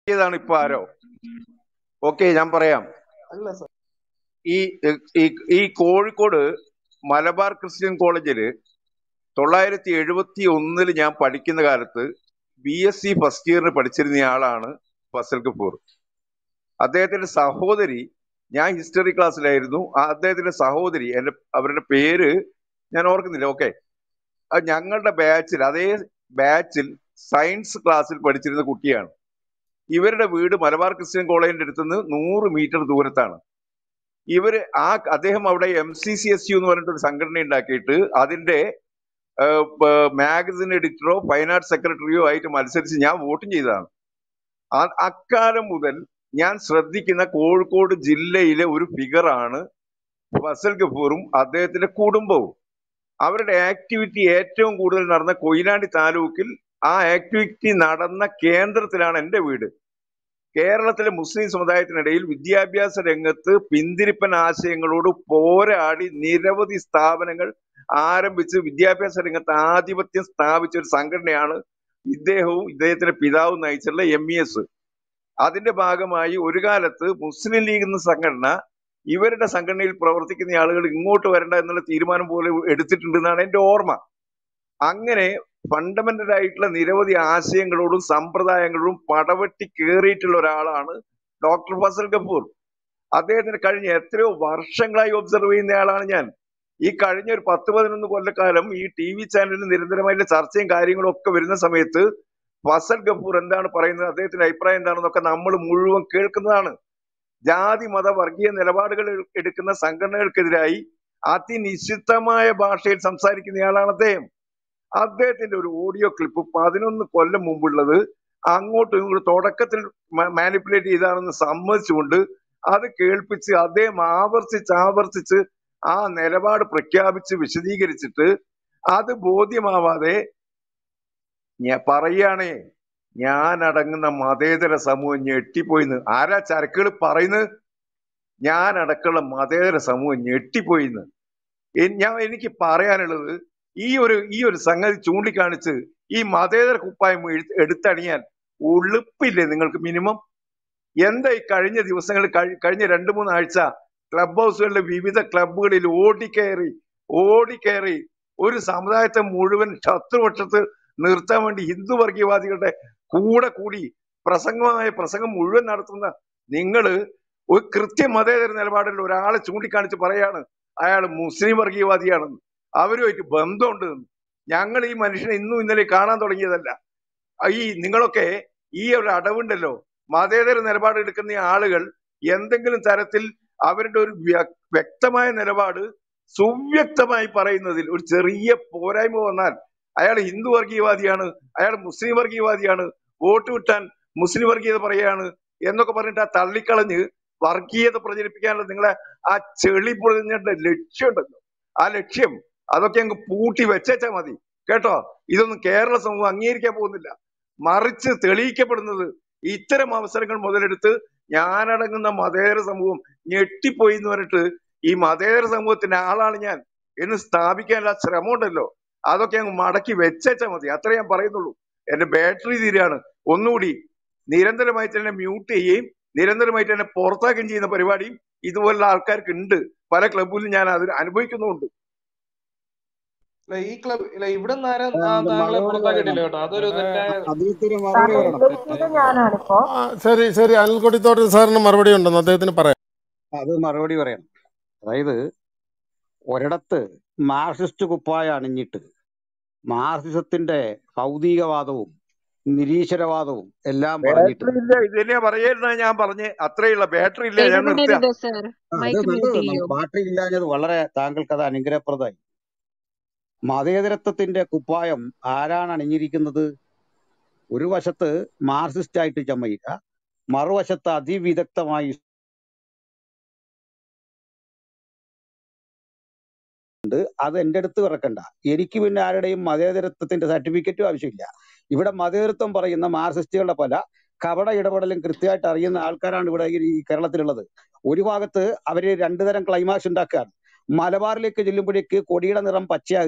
ഏതാണ് ഇപ്പൊ ആരോ ഓക്കെ ഞാൻ പറയാം അല്ല സർ ഈ ഈ ഈ കോഴിക്കോട് മലബാർ ക്രിസ്ത്യൻ കോളേജില് തൊള്ളായിരത്തി എഴുപത്തി ഒന്നില് ഞാൻ പഠിക്കുന്ന കാലത്ത് ബി എസ് സി ഫസ്റ്റ് ഇയറിന് പഠിച്ചിരുന്ന ആളാണ് ഫസൽ കപൂർ അദ്ദേഹത്തിന്റെ സഹോദരി ഞാൻ ഹിസ്റ്ററി ക്ലാസ്സിലായിരുന്നു ആ അദ്ദേഹത്തിന്റെ സഹോദരി എന്റെ അവരുടെ പേര് ഞാൻ ഓർക്കുന്നില്ല ഓക്കെ ഞങ്ങളുടെ ബാച്ചിൽ അതേ ബാച്ചിൽ സയൻസ് ക്ലാസ്സിൽ പഠിച്ചിരുന്ന കുട്ടിയാണ് ഇവരുടെ വീട് മലബാർ ക്രിസ്ത്യൻ കോളേജിന്റെ അടുത്തുനിന്ന് നൂറ് മീറ്റർ ദൂരത്താണ് ഇവര് ആ അദ്ദേഹം അവിടെ M C C S U എന്ന് പറഞ്ഞിട്ട് ഒരു സംഘടന ഉണ്ടാക്കിയിട്ട് അതിന്റെ മാഗസിൻ എഡിറ്ററോ ഫൈൻ ആർട്സ് സെക്രട്ടറിയോ ആയിട്ട് മത്സരിച്ച് ഞാൻ വോട്ടും ചെയ്തതാണ് ആ- അക്കാലം മുതൽ ഞാൻ ശ്രദ്ധിക്കുന്ന കോഴിക്കോട് ജില്ലയിലെ ഒരു ഫിഗറാണ് ഫസൽ ഗഫൂറും അദ്ദേഹത്തിന്റെ കുടുംബവും അവരുടെ ആക്ടിവിറ്റി ഏറ്റവും കൂടുതൽ നടന്ന കൊയിലാണ്ടി താലൂക്കിൽ ആ ആക്ടിവിറ്റി നടന്ന കേന്ദ്രത്തിലാണ് എൻ്റെ വീട് കേരളത്തിലെ മുസ്ലിം സമുദായത്തിനിടയിൽ വിദ്യാഭ്യാസ രംഗത്ത് പിന്തിരിപ്പൻ ആശയങ്ങളോട് പോരാടി നിരവധി സ്ഥാപനങ്ങൾ ആരംഭിച്ച് വിദ്യാഭ്യാസ രംഗത്ത് ആധിപത്യം സ്ഥാപിച്ച ഒരു സംഘടനയാണ് ഇദ്ദേഹവും ഇദ്ദേഹത്തിന്റെ പിതാവും നയിച്ചുള്ള എം ഇ എസ് അതിന്റെ ഭാഗമായി ഒരു കാലത്ത് മുസ്ലിം ലീഗ് എന്ന സംഘടന ഇവരുടെ സംഘടനയിൽ പ്രവർത്തിക്കുന്ന ആളുകൾ ഇങ്ങോട്ട് വരണ്ട എന്നുള്ള തീരുമാനം പോലെ എടുത്തിട്ടുണ്ടെന്നാണ് എന്റെ ഓർമ്മ അങ്ങനെ ഫണ്ടമെന്റൽ ആയിട്ടുള്ള നിരവധി ആശയങ്ങളോടും സമ്പ്രദായങ്ങളോടും പടവെട്ടി കയറിയിട്ടുള്ള ഒരാളാണ് ഡോക്ടർ ഫസൽ കപൂർ അദ്ദേഹത്തിന് കഴിഞ്ഞ എത്രയോ വർഷങ്ങളായി ഒബ്സർവ് ചെയ്യുന്ന ആളാണ് ഞാൻ ഈ കഴിഞ്ഞ ഒരു പത്ത് പതിനൊന്ന് കൊല്ലക്കാലം ഈ ടി വി ചാനലിൽ നിരന്തരമായിട്ടുള്ള ചർച്ചയും കാര്യങ്ങളും ഒക്കെ വരുന്ന സമയത്ത് ഫസൽ ഗഫൂർ എന്താണ് പറയുന്നത് അദ്ദേഹത്തിന്റെ അഭിപ്രായം എന്താണെന്നൊക്കെ നമ്മൾ മുഴുവൻ കേൾക്കുന്നതാണ് ജാതി മത വർഗീയ നിലപാടുകൾ എടുക്കുന്ന സംഘടനകൾക്കെതിരായി അതിനിശ്ചിതമായ ഭാഷയിൽ സംസാരിക്കുന്നയാളാണ് അദ്ദേഹം അദ്ദേഹത്തിന്റെ ഒരു ഓഡിയോ ക്ലിപ്പ് പതിനൊന്ന് കൊല്ലം മുമ്പുള്ളത് അങ്ങോട്ടും ഇങ്ങോട്ടും തുടക്കത്തിൽ മാനിപ്പുലേറ്റ് ചെയ്താണെന്ന് സമ്മതിച്ചുകൊണ്ട് അത് കേൾപ്പിച്ച് അദ്ദേഹം ആവർത്തിച്ച് ആവർത്തിച്ച് ആ നിലപാട് പ്രഖ്യാപിച്ച് വിശദീകരിച്ചിട്ട് അത് ബോധ്യമാവാതെ ഞാൻ പറയുകയാണേ ഞാൻ അടങ്ങുന്ന മതേതര സമൂഹം ഞെട്ടിപ്പോയിന്ന് ആരാ ചരക്കുകൾ പറയുന്നത് ഞാൻ അടക്കമുള്ള മതേതര സമൂഹം ഞെട്ടിപ്പോയിന്ന് എൻ- ഞാൻ എനിക്ക് പറയാനുള്ളത് ഈ ഒരു ഈ ഒരു സംഗതി ചൂണ്ടിക്കാണിച്ച് ഈ മതേതര കുപ്പായം എഴു- എടുത്തണിയാൻ ഉളുപ്പില്ലേ നിങ്ങൾക്ക് മിനിമം എന്താ ഈ കഴിഞ്ഞ ദിവസങ്ങളിൽ കഴി- കഴിഞ്ഞ രണ്ടു മൂന്ന് ആഴ്ച ക്ലബ് ഹൗസുകളിലെ വിവിധ ക്ലബുകളിൽ ഓടിക്കയറി ഓടിക്കയറി ഒരു സമുദായത്തെ മുഴുവൻ ശത്രുപക്ഷത്ത് നിർത്താൻ വേണ്ടി ഹിന്ദു വർഗീയവാദികളുടെ കൂടെ കൂടി പ്രസംഗമായ പ്രസംഗം മുഴുവൻ നടത്തുന്ന നിങ്ങള് ഒരു കൃത്യ മതേതര നിലപാടിൽ ഒരാളെ ചൂണ്ടിക്കാണിച്ച് പറയാണ് അയാൾ മുസ്ലിം വർഗീയവാദിയാണെന്ന് അവരുമായിട്ട് ബന്ധമുണ്ട് എന്ന്. ഞങ്ങൾ ഈ മനുഷ്യനെ ഇന്നും ഇന്നലെ കാണാൻ തുടങ്ങിയതല്ല ആ ഈ നിങ്ങളൊക്കെ ഈ ഒരു അടവുണ്ടല്ലോ മതേതര നിലപാട് എടുക്കുന്ന ആളുകൾ എന്തെങ്കിലും തരത്തിൽ അവരുടെ ഒരു വ്യ- വ്യക്തമായ നിലപാട് സുവ്യക്തമായി പറയുന്നതിൽ ഒരു ചെറിയ പോരായ്മ വന്നാൽ അയാൾ ഹിന്ദു വർഗീയവാദിയാണ് അയാൾ മുസ്ലിം വർഗീയവാദിയാണ് വോട്ട് കിട്ടാൻ മുസ്ലിം വർഗീയത പറയാണ് എന്നൊക്കെ പറഞ്ഞിട്ട് ആ തള്ളിക്കളഞ്ഞ് വർഗീയത പ്രചരിപ്പിക്കാനുള്ള നിങ്ങളെ ആ ചെളി പൊളിഞ്ഞിട്ട് ലക്ഷ്യമുണ്ടല്ലോ ആ ലക്ഷ്യം അതൊക്കെ അങ്ങ് പൂട്ടി വെച്ചേച്ചാ മതി കേട്ടോ ഇതൊന്നും കേരള സമൂഹം അംഗീകരിക്കാൻ പോകുന്നില്ല മറിച്ച് തെളിയിക്കപ്പെടുന്നത് ഇത്തരം അവസരങ്ങൾ മുതലെടുത്ത് ഞാനടങ്ങുന്ന മതേതര സമൂഹം ഞെട്ടിപ്പോയി എന്ന് പറഞ്ഞിട്ട് ഈ മതേതര സമൂഹത്തിന്റെ ആളാണ് ഞാൻ എന്ന് സ്ഥാപിക്കാനുള്ള ശ്രമം ഉണ്ടല്ലോ അതൊക്കെ അങ്ങ് മടക്കി വെച്ചേച്ചാ മതി അത്രേ ഞാൻ പറയുന്നുള്ളൂ എന്റെ ബാറ്ററി തീരാണ് ഒന്നുകൂടി നിരന്തരമായിട്ട് എന്നെ മ്യൂട്ട് ചെയ്യുകയും നിരന്തരമായിട്ട് എന്നെ പുറത്താക്കുകയും ചെയ്യുന്ന പരിപാടിയും ഇതുപോലുള്ള ആൾക്കാർക്ക് ഉണ്ട് പല ക്ലബിലും ഞാൻ അത് അനുഭവിക്കുന്നുമുണ്ട് ഇല്ല, ഈ ക്ലബ് ഇല്ല ഇവിടെ നിന്ന് ആരും ആ- താങ്കളെ പുറത്താക്കിയിട്ടില്ല കേട്ടോ അതൊരു തെറ്റായ അതിനൊരു മറുപടി പറയണം തെറ്റ് ഞാനാണിപ്പോ ആ, ശരി ശരി അനിൽ കൊടിത്തോട്ടൻ സാറിന് മറുപടി ഉണ്ടെന്ന് അദ്ദേഹത്തിന് പറയാം അത് മറുപടി പറയണം അതായത് ഒരിടത്ത് മാർക്സിസ്റ്റ് കുപ്പായ അണിഞ്ഞിട്ട് മാർക്സിസത്തിന്റെ ഭൗതികവാദവും നിരീശ്വരവാദവും എല്ലാം പറഞ്ഞിട്ട് ബാറ്ററി ഇല്ല ഇത് തന്നെയാ പറയായിരുന്ന ഞാൻ പറഞ്ഞ് അത്രയുള്ള ബാറ്ററി ഇല്ല ഞാൻ നിർത്തുക ഇടപെടരുത് സർ ആ, അത് മൈക്ക് മ്യൂട്ട് നല്ലത് ചെയ്യൂ ബാറ്ററി ഇല്ലാഞ്ഞത് വളരെ താങ്കൾക്ക് അത് അനുഗ്രഹപ്രദമായി മതേതരത്വത്തിന്റെ കുപ്പായം ആരാണ് അണിഞ്ഞിരിക്കുന്നത് ഒരു വശത്ത് മാർക്സിസ്റ്റ് ആയിട്ട് ചമ്മയില്ല മറുവശത്ത് അതിവിദഗ്ധമായി ഉണ്ട് അത് എൻ്റെ അടുത്ത് കിടക്കണ്ട എനിക്ക് പിന്നെ ആരുടെയും മതേതരത്വത്തിന്റെ സർട്ടിഫിക്കറ്റും ആവശ്യമില്ല ഇവിടെ മതേതരത്വം പറയുന്ന മാർക്സിസ്റ്റുകളുടെ പല കപട ഇടപെടലും കൃത്യമായിട്ട് അറിയുന്ന ആൾക്കാരാണ് ഇവിടെ ഈ ഈ കേരളത്തിലുള്ളത് ഒരു ഭാഗത്ത് അവര് രണ്ടു തരം ക്ലൈമാക്സ് ഉണ്ടാക്കുകയാണ് മലബാറിലേക്ക് ചെല്ലുമ്പോഴേക്ക് കൊടിയുടെ നിറം പച്ചയാകുക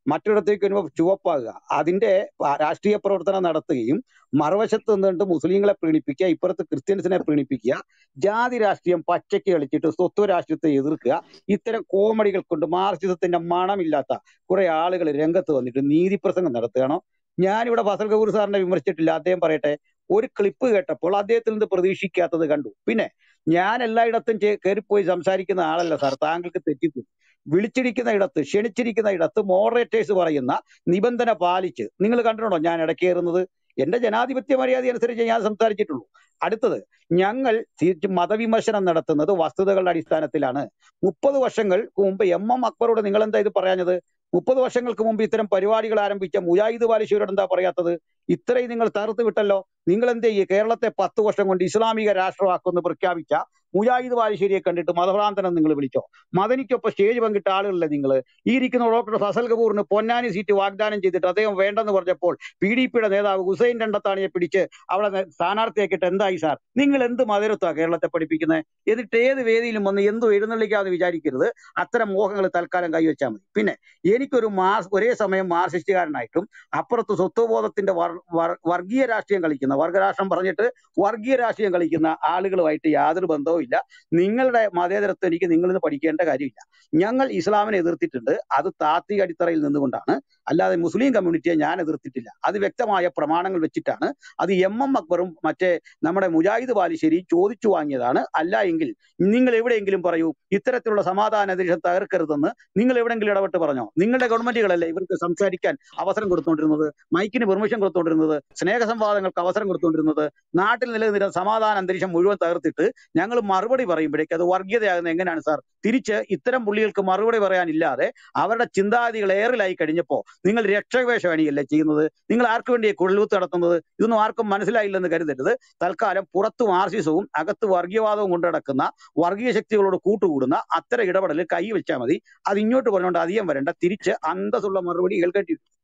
മറ്റൊരിടത്തേക്ക് വരുമ്പോൾ ചുവപ്പാകുക അതിന്റെ പ- രാഷ്ട്രീയ പ്രവർത്തനം നടത്തുകയും മറുവശത്ത് നിന്നിട്ട് മുസ്ലിങ്ങളെ പ്രീണിപ്പിക്കുക ഇപ്പുറത്ത് ക്രിസ്ത്യൻസിനെ പ്രീണിപ്പിക്കുക ജാതി രാഷ്ട്രീയം പച്ചയ്ക്ക് കളിച്ചിട്ട് സ്വത്വ രാഷ്ട്രീയത്തെ എതിർക്കുക ഇത്തരം കോമഡികൾ കൊണ്ട് മാർക്സിസത്തിന്റെ മണമില്ലാത്ത കുറെ ആളുകൾ രംഗത്ത് വന്നിട്ട് നീതി പ്രസംഗം നടത്തുകയാണോ ഞാനിവിടെ ഫസൽ കപൂർ സാറിനെ വിമർശിച്ചിട്ടില്ല അദ്ദേഹം പറയട്ടെ ഒരു ക്ലിപ്പ് കേട്ടപ്പോൾ അദ്ദേഹത്തിൽ നിന്ന് പ്രതീക്ഷിക്കാത്തത് കണ്ടു പിന്നെ ഞാൻ എല്ലായിടത്തും ചെ- കയറിപ്പോയി സംസാരിക്കുന്ന ആളല്ല സാർ താങ്കൾക്ക് തെറ്റിപ്പോയി വിളിച്ചിരിക്കുന്ന ഇടത്ത് ക്ഷണിച്ചിരിക്കുന്ന ഇടത്ത് മോഡറേറ്റേഴ്സ് പറയുന്ന നിബന്ധന പാലിച്ച് നിങ്ങൾ കണ്ടിട്ടുണ്ടോ ഞാൻ ഇടയ്ക്ക് കയറുന്നത് എന്റെ ജനാധിപത്യ മര്യാദ അനുസരിച്ച് ഞാൻ സംസാരിച്ചിട്ടുള്ളൂ അടുത്തത് ഞങ്ങൾ തിരിച്ച് മതവിമർശനം നടത്തുന്നത് വസ്തുതകളുടെ അടിസ്ഥാനത്തിലാണ് മുപ്പത് വർഷങ്ങൾക്ക് മുമ്പ് എം എം അക്ബറോട് നിങ്ങൾ എന്താ ഇത് പറയാഞ്ഞത് മുപ്പത് വർഷങ്ങൾക്ക് മുമ്പ് ഇത്തരം പരിപാടികൾ ആരംഭിച്ച മുജാഹിദ് ബാലിശ്വരോട് എന്താ പറയാത്തത് ഇത്രയും നിങ്ങൾ തറുത്ത് വിട്ടല്ലോ നിങ്ങൾ എന്ത് ചെയ്യും കേരളത്തെ പത്ത് വർഷം കൊണ്ട് ഇസ്ലാമിക രാഷ്ട്രമാക്കുമെന്ന് പ്രഖ്യാപിച്ച മുജാഹിദ് ബാലുശ്ശേരിയെ കണ്ടിട്ട് മതഭ്രാന്തനം നിങ്ങൾ വിളിച്ചോ മദനിക്കൊപ്പം സ്റ്റേജ് പങ്കിട്ട ആളുകളല്ലേ നിങ്ങൾ ഈ ഇരിക്കുന്ന ഡോക്ടർ ഫസൽ കപൂറിന് പൊന്നാനി സീറ്റ് വാഗ്ദാനം ചെയ്തിട്ട് അദ്ദേഹം വേണ്ടെന്ന് പറഞ്ഞപ്പോൾ പി ഡി പിയുടെ നേതാവ് ഹുസൈൻ രണ്ടത്താണിയെ പിടിച്ച് അവിടെ നെ- സ്ഥാനാർത്ഥിയാക്കിയിട്ട് എന്തായി സാർ നിങ്ങൾ എന്ത് മതരത്വമാണ് കേരളത്തെ പഠിപ്പിക്കുന്നത് എന്നിട്ട് ഏത് വേദിയിലും വന്ന് എന്തും എഴുന്നള്ളിക്കാന്ന് വിചാരിക്കരുത് അത്തരം മോഹങ്ങൾ തൽക്കാലം കൈവച്ചാൽ മതി പിന്നെ എനിക്കൊരു മാർസ് ഒരേ സമയം മാർസിസ്റ്റുകാരനായിട്ടും അപ്പുറത്ത് സ്വത്വബോധത്തിന്റെ വർ- വർ- വർഗീയ രാഷ്ട്രീയം കളിക്കുന്ന വർഗരാഷ്ട്രം പറഞ്ഞിട്ട് വർഗീയ രാഷ്ട്രീയം കളിക്കുന്ന ആളുകളുമായിട്ട് യാതൊരു ബന്ധവും ഇല്ല നിങ്ങളുടെ മതേതരത്വം എനിക്ക് നിങ്ങളിൽ നിന്ന് പഠിക്കേണ്ട കാര്യമില്ല ഞങ്ങൾ ഇസ്ലാമിനെ എതിർത്തിട്ടുണ്ട് അത് താത്വിക അടിത്തറയിൽ നിന്നുകൊണ്ടാണ് അല്ലാതെ മുസ്ലിം കമ്മ്യൂണിറ്റിയെ ഞാൻ എതിർത്തിട്ടില്ല അത് വ്യക്തമായ പ്രമാണങ്ങൾ വെച്ചിട്ടാണ് അത് എം എം അക്ബറും മറ്റേ നമ്മുടെ മുജാഹിദ് ബാലിശ്ശേരി ചോദിച്ചു വാങ്ങിയതാണ് അല്ല എങ്കിൽ നിങ്ങൾ എവിടെയെങ്കിലും പറയൂ ഇത്തരത്തിലുള്ള സമാധാന അന്തരീക്ഷം തകർക്കരുതെന്ന് നിങ്ങൾ എവിടെയെങ്കിലും ഇടപെട്ട് പറഞ്ഞോ നിങ്ങളുടെ ഗവൺമെന്റുകളല്ലേ ഇവർക്ക് സംസാരിക്കാൻ അവസരം കൊടുത്തുകൊണ്ടിരുന്നത് മൈക്കിന് പെർമിഷൻ കൊടുത്തുകൊണ്ടിരുന്നത് സ്നേഹസംവാദങ്ങൾക്ക് അവസരം കൊടുത്തുകൊണ്ടിരുന്നത് നാട്ടിൽ നിലനിന്നിരുന്ന സമാധാന അന്തരീക്ഷം മുഴുവൻ തകർത്തിട്ട് ഞങ്ങൾ മറുപടി പറയുമ്പോഴേക്ക് അത് വർഗീയതയാകുന്നത് എങ്ങനെയാണ് സാർ തിരിച്ച് ഇത്തരം പുള്ളികൾക്ക് മറുപടി പറയാനില്ലാതെ അവരുടെ ചിന്താഗതികൾ ഏറിലായി കഴിഞ്ഞപ്പോൾ നിങ്ങൾ രക്ഷകവേഷം അണിയല്ലേ ചെയ്യുന്നത് നിങ്ങൾ ആർക്ക് വേണ്ടിയാണ് കൊള്ളൂത്ത് നടത്തുന്നത് ഇതൊന്നും ആർക്കും മനസ്സിലായില്ലെന്ന് കരുതരുത് തൽക്കാലം പുറത്ത് മാർസിസവും അകത്ത് വർഗീയവാദവും കൊണ്ടു നടക്കുന്ന വർഗീയ ശക്തികളോട് കൂട്ടുകൂടുന്ന അത്തരം ഇടപെടൽ കൈ വെച്ചാൽ മതി അത് ഇങ്ങോട്ട് പറഞ്ഞുകൊണ്ട് അധികം വരണ്ട തിരിച്ച് അന്തസ്സുള്ള മറുപടി കേൾക്കേണ്ടി വരും.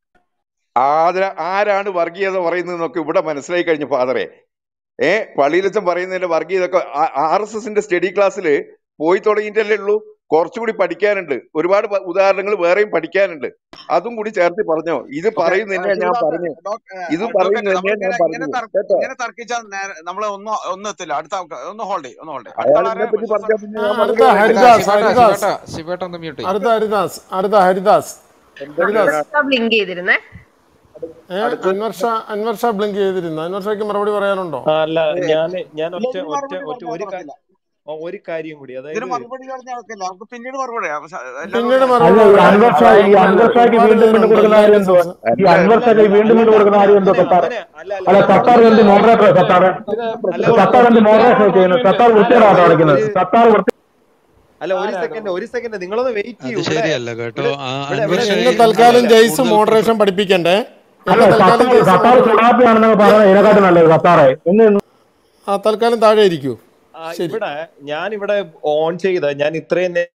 ആദര ആരാണ് വർഗീയത പറയുന്നതെന്നൊക്കെ ഇവിടെ മനസ്സിലായി കഴിഞ്ഞു ഫാദറെ ഏ പള്ളിയിലച്ചൻ പറയുന്നതിന്റെ വർഗീയതൊക്കെ ആർ എസ് എസിന്റെ സ്റ്റഡി ക്ലാസ്സിൽ പോയി തുടങ്ങിയിട്ടല്ലേ ഉള്ളൂ കുറച്ചുകൂടി പഠിക്കാനുണ്ട് ഒരുപാട് പ- ഉദാഹരണങ്ങൾ വേറെയും പഠിക്കാനുണ്ട് അതും കൂടി ചേർത്ത് പറഞ്ഞോ ഇത് ഓക്കെ പറയുന്നത് തന്നെയാ ഞാൻ പറഞ്ഞു ഇത് അഡ്വക്കേറ്റ് പറയുന്നത് തന്നെയാ നമ്മളിങ്ങനെ ഞാൻ ഇങ്ങനെ പറഞ്ഞത് തർക്ക കേട്ടോ ഇങ്ങനെ തർക്കിച്ചാൽ നേരെ നമ്മൾ ഒന്നും ഒന്നും എത്തില്ല അടുത്ത ആൾക്കാർ ഒന്ന് ഹോൾഡ് ചെയ്യും ഒന്ന് ഹോൾഡ് ചെയ്യും അടുത്ത അയാൾ ആളാരെ ഇതിനെ പറ്റി പറഞ്ഞാൽ പിന്നെ ആ, ഞാൻ അടുത്ത മറുപടി പറയണ്ടേ ഹരിദാസ് ശിവേട്ട ഹരിദാസ് ശിവേട്ട ശിവേട്ട ഒന്ന് മ്യൂട്ട് ചെയ്യും അടുത്ത ഹരിദാസ് അടുത്ത ഹരിദാസ് ഹരിദാസ് അൻവർ ബ്ലിങ്ക് ചെയ്തിരുന്നേ ഏ അൻവർ ഷാ അൻവർ ഷാ ബ്ലിങ്ക് ചെയ്തിരുന്നു അൻവർ ഷായ്ക്ക് മറുപടി പറയാനുണ്ടോ ആ, അല്ല ഞാൻ ഞാൻ ഇല്ല ഒറ്റ ഇതിന് ഒറ്റ മറുപടി ഒറ്റ പറഞ്ഞാൽ ഒരു കാ- നടക്കില്ല ആ, ഒരു കാര്യം കൂടി ഇതിന് അതായത് മറുപടി പറഞ്ഞാൽ നടക്കില്ല നമുക്ക് പിന്നീട് മറുപടി പറയാം. പക്ഷെ എല്ലാവരും പിന്നീട് ഒന്ന് മറുപടി അല്ല ഈ പറയാം അൻവർ ഷാ ഈ അതായത് അൻവർ ഷായ്ക്ക് ഒരുപാട് വീണ്ടും വീണ്ടും പേരുണ്ട് കൊടുക്കുന്ന കാര്യം എല്ലാവരും എന്തുവാ സംസാ ഈ അല്ല അൻവർ അല്ല ഷായ്ക്ക് അല്ല വീണ്ടും അല്ല വീണ്ടും കൊടുക്കുന്ന കാര്യം എന്തോ അങ്ങനെ സത്താർ അങ്ങനെ അല്ല അല്ല അല്ല ഞാൻ സത്താർ പറഞ്ഞത് എന്ത് മോഡറേറ്റർ സത്താറ് ഇത് അല്ല ഒരു ഒരു സത്താർ എന്ത് ഒരു മോഡറേഷൻ ഒരു ചെയ്യുന്നത് മിനിറ്റ് സത്താർ അല്ല വൃത്തികേടാട്ടോ ഒരു കളിക്കുന്നത് ഒരു സത്താർ വൃത്തി അല്ല ഒരു ആരാ സെക്കൻഡ് ഇത് ഒരു സെക്കൻഡ് നിങ്ങളൊന്ന് വെയിറ്റ് ചെയ്യൂ അത് ഇവിടെ ശരിയല്ല കേട്ടോ ഇവിടെ ആ ഇവിടെ അൻവർ ഇവിടെ എന്നെ ഷായി തൽക്കാലം നല്ല ജെയ്സ് കൂടുതൽ മോഡറേഷൻ പ്രിഫർ പഠിപ്പിക്കണ്ടേ അല്ല എന്നെ തൽക്കാലം സത്താർ ജെയ്സ് സത്താർ മോഡറേഷൻ ചുണാപ്പിയാണെന്നൊക്കെ പറയുന്നത് ഇതിനെക്കാട്ടും നല്ലത് സത്താറെ ഇന്ന് ആ തൽക്കാലം താഴെ ഇരിക്കൂ ആ, ശരി ഇവിടെ ഞാൻ ഇവിടെ ഓൺ ചെയ്ത ഞാൻ ഇത്രയും നേ-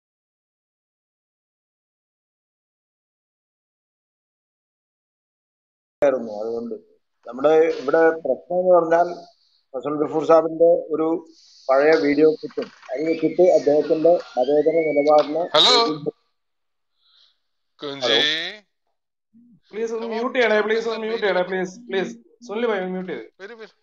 ആയിരുന്നു അതുകൊണ്ട് നമ്മുടെ ഇവിടെ പ്രശ്നം എന്ന് പറഞ്ഞാൽ ഫസൽ ഗഫൂർ സാഹിബിന്റെ ഒരു പഴയ വീഡിയോ ക്ലിപ്പും അത് വെച്ചിട്ട് അദ്ദേഹത്തിന്റെ മതേതര നിലപാടിനെ ഹലോ ഹലോ കുഞ്ചി പ്ലീസ് ഒന്ന് മ്യൂട്ട് ചെയ്യണേ പ്ലീസ് ഒന്ന് മ്യൂട്ട് ചെയ്യണേ please please Sunil bhai mute ചെയ്ത് വരൂ വരൂ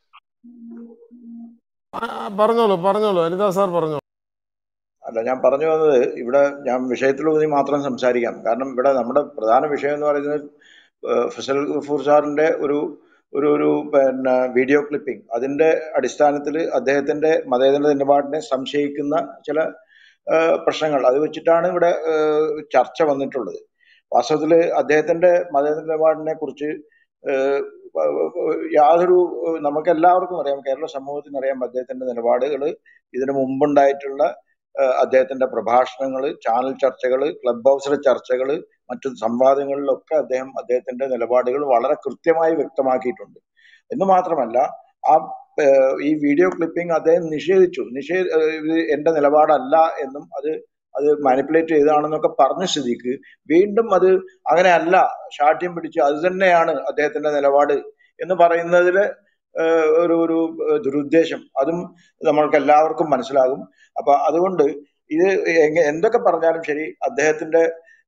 ആ, ആ, പറഞ്ഞോളൂ പറഞ്ഞോളൂ ഹരിദാസ് സാർ പറഞ്ഞോളൂ അല്ല ഞാൻ പറഞ്ഞു വന്നത് ഇവിടെ ഞാൻ വിഷയത്തിലൂന്നി മാത്രം സംസാരിക്കാം കാരണം ഇവിടെ നമ്മുടെ പ്രധാന വിഷയം എന്ന് പറയുന്നത് ഏഹ് ഫസൽ ഗഫൂർ സാറിന്റെ ഒരു ഒരു ഒരു പിന്നെ വീഡിയോ ക്ലിപ്പിംഗ് അതിന്റെ അടിസ്ഥാനത്തിൽ അദ്ദേഹത്തിന്റെ മതേതര നിലപാടിനെ സംശയിക്കുന്ന ചില ഏഹ് പ്രശ്നങ്ങൾ അത് വെച്ചിട്ടാണ് ഇവിടെ ഏഹ് ചർച്ച വന്നിട്ടുള്ളത് വാസ്തവത്തിൽ അദ്ദേഹത്തിന്റെ മതേതര നിലപാടിനെ കുറിച്ച് ഏഹ് വ- വ- വ- യാതൊരു ഏഹ് നമുക്ക് എല്ലാവർക്കും അറിയാം കേരള സമൂഹത്തിന് അറിയാം അദ്ദേഹത്തിന്റെ നിലപാടുകൾ ഇതിനു മുമ്പുണ്ടായിട്ടുള്ള ഏഹ് അദ്ദേഹത്തിന്റെ പ്രഭാഷണങ്ങൾ ചാനൽ ചർച്ചകൾ ക്ലബ് ഹൗസിലെ ചർച്ചകൾ മറ്റു സംവാദങ്ങളിലൊക്കെ അദ്ദേഹം അദ്ദേഹത്തിന്റെ നിലപാടുകൾ വളരെ കൃത്യമായി വ്യക്തമാക്കിയിട്ടുണ്ട് എന്ന് മാത്രമല്ല ആ ഏഹ് ഈ വീഡിയോ ക്ലിപ്പിംഗ് അദ്ദേഹം നിഷേധിച്ചു നിഷേ ഏഹ് ഇത് എന്റെ നിലപാടല്ല എന്നും അത് അത് മാനിപ്പുലേറ്റ് ചെയ്തതാണെന്നൊക്കെ പറഞ്ഞ സ്ഥിതിക്ക് വീണ്ടും അത് അങ്ങനെയല്ല ശാഠ്യം പിടിച്ച് അത് തന്നെയാണ് അദ്ദേഹത്തിന്റെ നിലപാട് എന്ന് പറയുന്നതില് ഏഹ് ഒരു ഒരു ഏഹ് ദുരുദ്ദേശം അതും നമ്മൾക്ക് എല്ലാവർക്കും മനസ്സിലാകും അപ്പൊ അതുകൊണ്ട് ഇത് എങ്ങ- എന്തൊക്കെ പറഞ്ഞാലും ശരി അദ്ദേഹത്തിന്റെ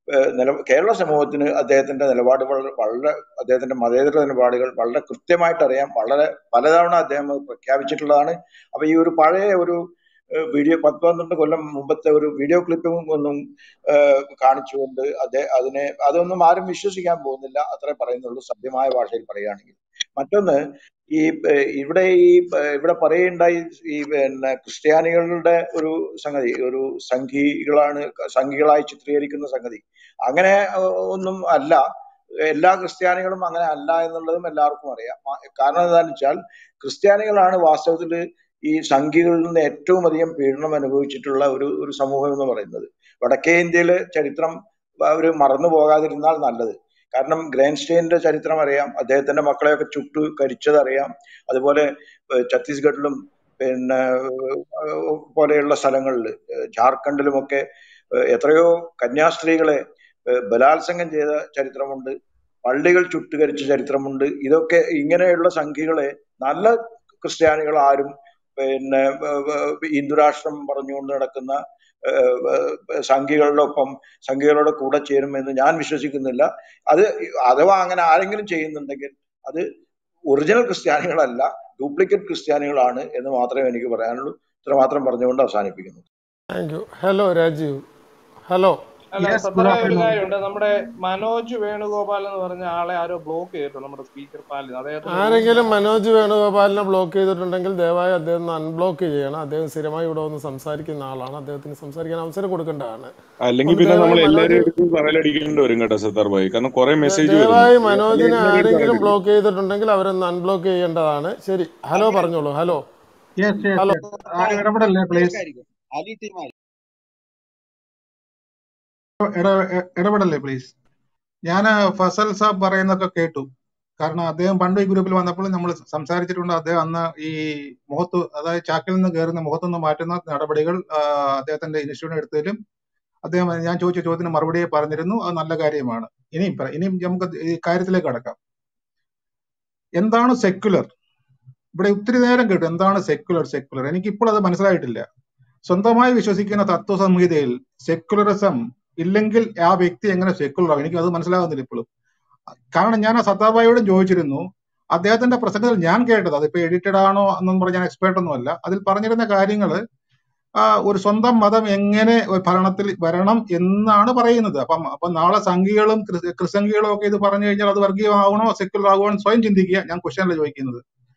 ഏഹ് നില കേരള സമൂഹത്തിന് അദ്ദേഹത്തിന്റെ നിലപാടുകൾ വളരെ അദ്ദേഹത്തിന്റെ മതേതര നിലപാടുകൾ വളരെ കൃത്യമായിട്ട് അറിയാം വളരെ പലതവണ അദ്ദേഹം അത് പ്രഖ്യാപിച്ചിട്ടുള്ളതാണ് അപ്പൊ ഈ ഒരു പഴയ ഒരു ഏഹ് വീഡിയോ പത്ത് പന്ത്രണ്ട് കൊല്ലം മുമ്പത്തെ ഒരു വീഡിയോ ക്ലിപ്പും ഒന്നും ഏഹ് കാണിച്ചുകൊണ്ട് അദ്ദേഹം അതിനെ അതൊന്നും ആരും വിശ്വസിക്കാൻ പോകുന്നില്ല അത്രേ പറയുന്നുള്ളൂ സഭ്യമായ ഭാഷയിൽ പറയുകയാണെങ്കിൽ മറ്റൊന്ന് ഈ ഏഹ് ഇവിടെ ഈ ഏഹ് ഇവിടെ പറയുണ്ടായി ഈ പിന്നെ ക്രിസ്ത്യാനികളുടെ ഒരു സംഗതി ഒരു സംഘികളാണ് സംഘികളായി ചിത്രീകരിക്കുന്ന സംഗതി അങ്ങനെ ഏഹ് ഒന്നും അല്ല എല്ലാ ക്രിസ്ത്യാനികളും അങ്ങനെ അല്ല എന്നുള്ളതും എല്ലാവർക്കും അറിയാം ആ- കാരണം എന്താണെന്ന് വെച്ചാൽ ക്രിസ്ത്യാനികളാണ് വാസ്തവത്തിൽ ഈ സംഘികളിൽ നിന്ന് ഏറ്റവും അധികം പീഡനം അനുഭവിച്ചിട്ടുള്ള ഒരു ഒരു സമൂഹം എന്ന് പറയുന്നത് വടക്കേ ഇന്ത്യയിലെ ചരിത്രം അവർ മറന്നു പോകാതിരുന്നാൽ നല്ലത് കാരണം ഗ്രാൻഡ് ചരിത്രം അറിയാം അദ്ദേഹത്തിന്റെ മക്കളെയൊക്കെ ചുട്ടു കരിച്ചത് അറിയാം അതുപോലെ ഏഹ് ഛത്തീസ്ഗഡിലും പിന്നെ ഏഹ് പോലെയുള്ള സ്ഥലങ്ങളിൽ ജാർഖണ്ഡിലുമൊക്കെ ഏഹ് എത്രയോ കന്യാസ്ത്രീകളെ ഏഹ് ബലാത്സംഗം ചെയ്ത ചരിത്രമുണ്ട് പള്ളികൾ ചുട്ടുകരിച്ച ചരിത്രമുണ്ട് ഇതൊക്കെ ഇങ്ങനെയുള്ള സംഖ്യകളെ നല്ല ക്രിസ്ത്യാനികൾ ആരും പിന്നെ ഏഹ് ഏഹ് ഹിന്ദുരാഷ്ട്രം പറഞ്ഞുകൊണ്ട് നടക്കുന്ന ഏഹ് ഏഹ് സംഘികളുടെ ഒപ്പം സംഘികളുടെ കൂടെ ചേരുമെന്ന് ഞാൻ വിശ്വസിക്കുന്നില്ല അത് അഥവാ അങ്ങനെ ആരെങ്കിലും ചെയ്യുന്നുണ്ടെങ്കിൽ അത് ഒറിജിനൽ ക്രിസ്ത്യാനികളല്ല ഡ്യൂപ്ലിക്കേറ്റ് ക്രിസ്ത്യാനികളാണ് എന്ന് മാത്രമേ എനിക്ക് പറയാനുള്ളൂ ഇത്രമാത്രം പറഞ്ഞുകൊണ്ട് അവസാനിപ്പിക്കുന്നു thank you hello Rajeev hello അല്ല യെസ് ഗുഡ് സത്തറ ഒരു ആഫ്റ്റർനൂൺ കാര്യമുണ്ട് നമ്മുടെ മനോജ് വേണുഗോപാൽ എന്ന് പറഞ്ഞ ആളെ ആരോ ബ്ലോക്ക് ചെയ്തിട്ടുണ്ട് നമ്മുടെ സ്പീക്കർ പാലിൽ അദ്ദേഹത്തിന്റെ റൂം ആരെങ്കിലും മനോജ് വേണുഗോപാലിനെ ബ്ലോക്ക് ചെയ്തിട്ടുണ്ടെങ്കിൽ ദയവായി അദ്ദേഹം അൺബ്ലോക്ക് ചെയ്യണം അദ്ദേഹം സ്ഥിരമായി ഇവിടെ വന്ന് സംസാരിക്കുന്ന ആളാണ് അദ്ദേഹത്തിന് സംസാരിക്കാൻ അവസരം കൊടുക്കേണ്ടതാണ് അല്ലെങ്കിൽ അതുകൊണ്ട് പിന്നെ നമ്മൾ ദയവായി മനോജ് എല്ലാവരും എടുത്ത് പറയലടിക്കേണ്ടി വരും കേട്ടോ സത്താർ ഭായി കാരണം കുറെ ദ- മെസ്സേജ് ദയവായി വരുന്നു മനോജിനെ എല്ലാവരും ആരെങ്കിലും പറയടിക്കും ബ്ലോക്ക് ചെയ്തിട്ടുണ്ടെങ്കിൽ അവരൊന്ന് അൺബ്ലോക്ക് ചെയ്യേണ്ടതാണ് ശരി ഹലോ പറഞ്ഞോളൂ hello yes yes hello yes ആരും ഇടപെടല്ലേ പ്ലീസ് അലി തിരുമാൽ ഇടപെടല്ലേ പ്ലീസ് ഞാൻ ഫസൽ സാബ് പറയുന്നതൊക്കെ കേട്ടു കാരണം അദ്ദേഹം പണ്ട് ഈ ഗ്രൂപ്പിൽ വന്നപ്പോൾ നമ്മൾ സംസാരിച്ചിട്ടുണ്ട് അദ്ദേഹം അന്ന് ഈ മുഖത്ത് അതായത് ചാക്കിൽ നിന്ന് കയറുന്ന മുഖത്തു നിന്ന് മാറ്റുന്ന നടപടികൾ ആ, അദ്ദേഹത്തിന്റെ ഇൻസ്റ്റിറ്റ്യൂട്ട് എടുത്തതിലും അദ്ദേഹം ഞാൻ ചോദിച്ച ചോദ്യത്തിന് മറുപടിയെ പറഞ്ഞിരുന്നു അത് നല്ല കാര്യമാണ് ഇനിയും പറ- ഇനിയും നമുക്ക് ഈ കാര്യത്തിലേക്ക് കടക്കാം എന്താണ് സെക്യുലർ ഇവിടെ ഒത്തിരി നേരം കേട്ടു എന്താണ് സെക്യുലർ സെക്യുലർ എനിക്ക് ഇപ്പോൾ അത് മനസ്സിലായിട്ടില്ല സ്വന്തമായി വിശ്വസിക്കുന്ന തത്വസംഹിതയിൽ സെക്യുലറിസം ഇല്ലെങ്കിൽ ആ വ്യക്തി എങ്ങനെ സെക്യുലർ ആവും എനിക്ക് അത് മനസ്സിലാകുന്നില്ല ഇപ്പോഴും കാരണം ഞാൻ ആ സത്താബായോടും ചോദിച്ചിരുന്നു അദ്ദേഹത്തിന്റെ പ്രസംഗത്തിൽ ഞാൻ കേട്ടത് അതിപ്പോ എഡിറ്റഡ് ആണോ എന്നൊന്നും പറഞ്ഞ ഞാൻ എക്സ്പേർട്ട് ഒന്നുമല്ല അതിൽ പറഞ്ഞിരുന്ന കാര്യങ്ങൾ ഒരു സ്വന്തം മതം എങ്ങനെ ഒരു ഭരണത്തിൽ വരണം എന്നാണ് പറയുന്നത് അപ്പം അപ്പൊ നാളെ സംഘികളും ക്രിസ്- ക്രിസംഘികളും ഒക്കെ ഇത് പറഞ്ഞു കഴിഞ്ഞാൽ അത് വർഗീയമാവണോ സെക്യുലർ ആകുമോ എന്ന് സ്വയം ചിന്തിക്കുക ഞാൻ ക്വസ്റ്റ്യനല്ല ചോദിക്കുന്നത്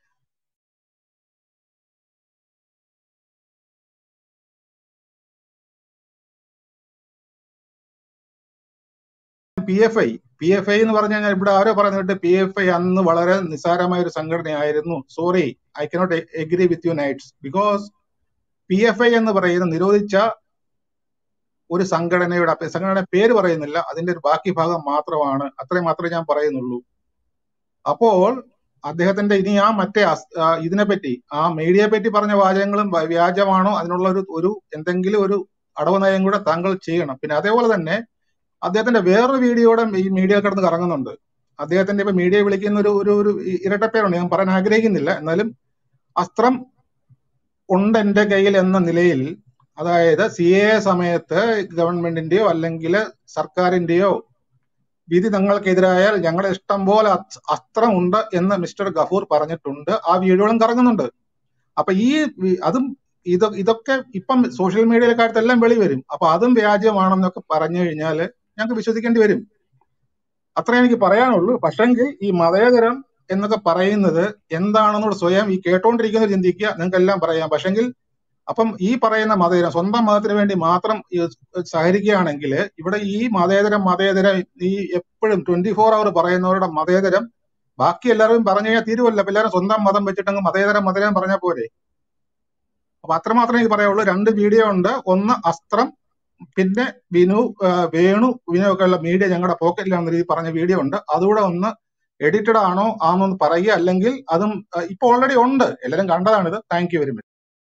P F I P F I എന്ന് പറഞ്ഞു കഴിഞ്ഞാൽ ഇവിടെ ആരോ പറയുന്നിട്ട് പി എഫ് ഐ അന്ന് വളരെ നിസ്സാരമായ ഒരു സംഘടനയായിരുന്നു sorry I cannot agree with you nights because P F I എന്ന് പറയുന്ന നിരോധിച്ച ഒരു സംഘടനയുടെ അപ്പൊ സംഘടന പേര് പറയുന്നില്ല അതിന്റെ ഒരു ബാക്കി ഭാഗം മാത്രമാണ് അത്രയും മാത്രമേ ഞാൻ പറയുന്നുള്ളൂ അപ്പോൾ അദ്ദേഹത്തിന്റെ ഇനി ആ മറ്റേ അസ്- ആ ഇതിനെപ്പറ്റി ആ മീഡിയയെ പറ്റി പറഞ്ഞ വാചകങ്ങളും വ്യ- വ്യാജമാണോ അതിനുള്ള ഒരു ഒരു എന്തെങ്കിലും ഒരു അടവ് നയം കൂടെ താങ്കൾ ചെയ്യണം പിന്നെ അതേപോലെ തന്നെ അദ്ദേഹത്തിന്റെ വേറൊരു വീഡിയോയുടെ ഈ മീഡിയ കിടന്ന് കറങ്ങുന്നുണ്ട് അദ്ദേഹത്തിന്റെ ഇപ്പൊ മീഡിയ വിളിക്കുന്ന ഒരു ഒരു ഒരു ഇരട്ടപ്പേരുണ്ട് ഞാൻ പറയാൻ ആഗ്രഹിക്കുന്നില്ല എന്നാലും അസ്ത്രം ഉണ്ട് എന്റെ കയ്യിൽ എന്ന നിലയിൽ അതായത് സി എ സമയത്ത് ഗവൺമെന്റിന്റെയോ അല്ലെങ്കിൽ സർക്കാരിന്റെയോ വിധി തങ്ങൾക്കെതിരായാൽ ഞങ്ങളുടെ ഇഷ്ടം പോലെ അസ്- അസ്ത്രമുണ്ട് എന്ന് മിസ്റ്റർ ഗഫൂർ പറഞ്ഞിട്ടുണ്ട് ആ വീഡിയോകളും കറങ്ങുന്നുണ്ട് അപ്പൊ ഈ വി- അതും ഇത് ഇതൊക്കെ ഇപ്പം സോഷ്യൽ മീഡിയയിലെ കാര്യത്തെല്ലാം വെളി വരും അപ്പൊ അതും വ്യാജമാണെന്നൊക്കെ പറഞ്ഞു കഴിഞ്ഞാൽ ഞങ്ങൾക്ക് വിശ്വസിക്കേണ്ടി വരും അത്രേ എനിക്ക് പറയാനുള്ളൂ പക്ഷെങ്കിൽ ഈ മതേതരം എന്നൊക്കെ പറയുന്നത് എന്താണെന്നോട് സ്വയം ഈ കേട്ടോണ്ടിരിക്കുന്നവർ ചിന്തിക്കുക നിങ്ങൾക്ക് എല്ലാം പറയാം പക്ഷെങ്കിൽ അപ്പം ഈ പറയുന്ന മതേതരം സ്വന്തം മതത്തിന് വേണ്ടി മാത്രം ഈ സഹകരിക്കുകയാണെങ്കിൽ ഇവിടെ ഈ മതേതരം മതേതരം ഈ എപ്പോഴും ട്വന്റി ഫോർ അവർ പറയുന്നവരുടെ മതേതരം ബാക്കി എല്ലാവരും പറഞ്ഞു കഴിഞ്ഞാൽ തീരുവല്ല അപ്പൊ എല്ലാവരും സ്വന്തം മതം വെച്ചിട്ടങ്ങ് മതേതരം മതേതരം പറഞ്ഞാൽ പോരെ അപ്പൊ അത്രമാത്രമേ എനിക്ക് പറയാവുള്ളൂ രണ്ട് വീഡിയോ ഉണ്ട് ഒന്ന് അസ്ത്രം പിന്നെ വിനു ആ, വേണു വിനു ഒക്കെ ഉള്ള മീഡിയ ഞങ്ങളുടെ പോക്കറ്റിലാണെന്ന രീതി പറഞ്ഞ വീഡിയോ ഉണ്ട് അതുകൂടെ ഒന്ന് എഡിറ്റഡ് ആണോ ആണെന്ന് പറയുക അല്ലെങ്കിൽ അതും ആ, ഇപ്പൊ ഓൾറെഡി ഉണ്ട് എല്ലാവരും കണ്ടതാണിത് thank you very much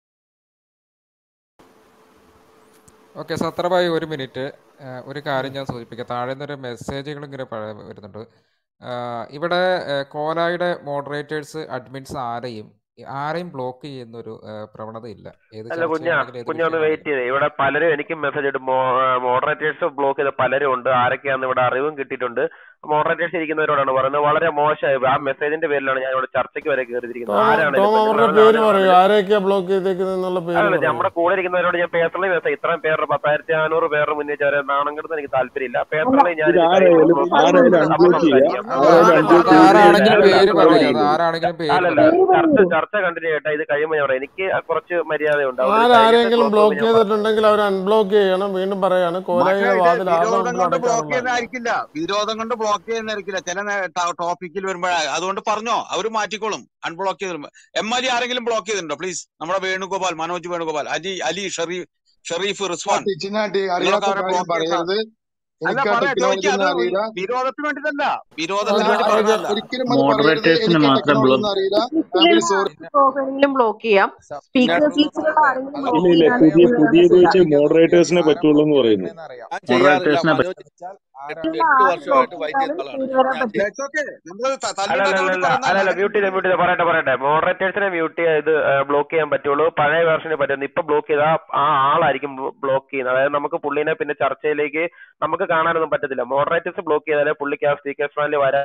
okay സത്രഭായി ഒരു മിനിറ്റ് ഏഹ് ഒരു കാര്യം ഞാൻ സൂചിപ്പിക്കാം താഴെ നിന്നൊരു മെസ്സേജുകൾ ഇങ്ങനെ പഴ- വരുന്നുണ്ട് ആഹ് ഇവിടെ ഏഹ് കോലായുടെ മോഡറേറ്റേഴ്സ് അഡ്മിൻസ് ആരെയും ആരെയും ബ്ലോക്ക് ചെയ്യുന്ന ഒരു പ്രവണത ഇല്ല ഏത് അല്ല കുഞ്ഞാ ചർച്ചയാണെങ്കിലും ഏത് കുഞ്ഞാ ഒന്ന് വിഷയമാണെങ്കിലും വെയിറ്റ് ചെയ്തേ ഇവിടെ പലരും എനിക്കും മെസ്സേജ് ഇട്ട് മോഡറേറ്റേഴ്സ് ബ്ലോക്ക് ചെയ്ത പലരും ഉണ്ട് ആരൊക്കെയാന്ന് ഇവിടെ അറിവും കിട്ടിയിട്ടുണ്ട് മോഡറേറ്റേഴ്സ് ഇരിക്കുന്നവരോടാണ് പറയുന്നത് വളരെ മോശമായി ആ മെസ്സേജിന്റെ പേരിലാണ് ഞാൻ ഇവിടെ ചർച്ചയ്ക്ക് വരെ കയറിയിരിക്കുന്നത് ടോം ആരാണ് ടോം ഇതിപ്പോ അവരുടെ നിങ്ങളാണ് പേര് ആരാണ് പറയൂ ഇതില് ആരെയൊക്കെയാ ബ്ലോക്ക് ചെയ്തേക്കുന്നത് എന്നുള്ള പേര് അതല്ല പറയൂ നമ്മുടെ കൂടെ ഇരിക്കുന്നവരോട് ഞാൻ പേഴ്സണലി മെസ്സേജ് ഇത്രയും പേരുടെ പത്തായിരത്തി നാനൂറ് പേരുടെ മുന്നിൽ വരെ നാണം കെടുത്ത് എനിക്ക് താല്പര്യമില്ല പേഴ്സണലി ഞാൻ ഇത് ആരായാലും ബ്ലോക്ക് ആരായാലും അപ്പൊ അൺബ്ലോക്ക് ചെയ്യാം സംസാരിക്കാം ആരായാലും അത് അൺബ്ലോക്ക് അത് ചെയ്യാം ആരാണെങ്കിലും പേര് പറയും അത് ഞാൻ അപ്ലോഡ് ആരാണെങ്കിലും പേര് അല്ലല്ല പറയും ചർച്ച ചർച്ച കണ്ടിന്യൂ ചെയ്യട്ടെ ഇത് കഴിയുമ്പോൾ ഞാൻ പറയാം എനിക്ക് കുറച്ച് മര്യാദയുണ്ട് അതുകൊണ്ട് ഇത് കഴിഞ്ഞിട്ട് ആരാരെങ്കിലും ക്ലോസ് ബ്ലോക്ക് ചെയ്യുമ്പോൾ ഞാൻ പറയാം ചെയ്തിട്ടുണ്ടെങ്കിൽ അവർ അൺബ്ലോക്ക് ചെയ്യണം വീണ്ടും പറയാണ് മറ്റേ കോലായിലെ ഇത് വാതിൽ വിരോധം ആറോളം കൊണ്ട് ബ്ലോക്ക് അടയ്ക്കാറുള്ളതല്ല ചെയ്യുന്നതായിരിക്കില്ല വിരോധം കൊണ്ട് ബ്ലോക്ക് ചെയ്യുന്നതായിരിക്കില്ല ചില ടോപ്പിക്കിൽ വരുമ്പോഴ അതുകൊണ്ട് പറഞ്ഞോ അവര് മാറ്റിക്കോളും അൺബ്ലോക്ക് ചെയ്ത് വരുമ്പോ എം അലി ആരെങ്കിലും ബ്ലോക്ക് ചെയ്തിട്ടുണ്ടോ പ്ലീസ് നമ്മുടെ വേണുഗോപാൽ മനോജ് വേണുഗോപാൽ അലി അലി ഷെറീഫ് ഷെറീഫ് റിസ്വാൻ ചിച്ചിനാട്ടി നിങ്ങളൊക്കെ അറിയാത്ത അവരെ കാര്യം ബ്ലോക്ക് ചെയ്ത പറയരുത് അല്ല എനിക്ക് ആ പറയാ ചോദിക്കുക ടെക്നോളജി അത് ഒന്നും അറിയില്ല വിരോധത്തിന് വേണ്ടിട്ടല്ല അത് വിരോധത്തിന് വേണ്ടി അത് പറഞ്ഞതല്ല ഒരിക്കലും അത് പറയരുത് മോഡറേറ്റേഴ്സിന് എനിക്ക് ആ മാത്രം ടെക്നോളജി ബ്ലോക്ക് ഒന്നും അറിയില്ല ഐ വെരി സോറി വേണമെങ്കിലും ബ്ലോക്ക് ചെയ്യാം പിന്നെ സ്പീക്കേഴ്സ് ലിസ്റ്റിലുള്ള ആരെങ്കിലും ഇല്ല ബ്ലോക്ക് ഇല്ല ചെയ്യാൻ പുതിയ പുതിയത് വെച്ച് മെസ്സേജ് മോഡറേറ്റേഴ്സിനെ പറ്റുള്ളൂ എന്ന് പറയുന്നു ഞാൻ ചെയ്യാറില്ല മോഡറേറ്റേഴ്സിനെ പറ്റും മനോജ് എട്ട് ആര് എട്ട് ബ്ലോക്ക് വർഷമായിട്ട് വൈറ്റ് ചെയ്താലും ആളാണ് പേര് വരാൻ ഞാൻ പറ്റും That's okay. നമ്മള് ത- അല്ലല്ല തല്ലിടാൻ വേണ്ടി അല്ലല്ല പറയുന്നതല്ല മ്യൂട്ട് ചെയ്ത് മ്യൂട്ട് ചെയ്ത് പറയട്ടെ പറയട്ടെ മോഡറേറ്റേഴ്സിനെ മ്യൂട്ട് ചെയ്ത് ബ്ലോക്ക് ചെയ്യാൻ പറ്റുള്ളൂ പഴയ വേർഷന് പറ്റുന്നു ഇപ്പൊ ബ്ലോക്ക് ചെയ്ത ആ ആളായിരിക്കും ബ്ലോക്ക് ചെയ്യുന്നത് അതായത് നമുക്ക് പുള്ളിനെ പിന്നെ ചർച്ചയിലേക്ക് നമുക്ക് കാണാനൊന്നും പറ്റത്തില്ല മോഡറേറ്റേഴ്സ് ബ്ലോക്ക് ചെയ്താലേ പുള്ളിക്ക് ആ സ്പീക്കർ സ്റ്റാൻഡിൽ വരാൻ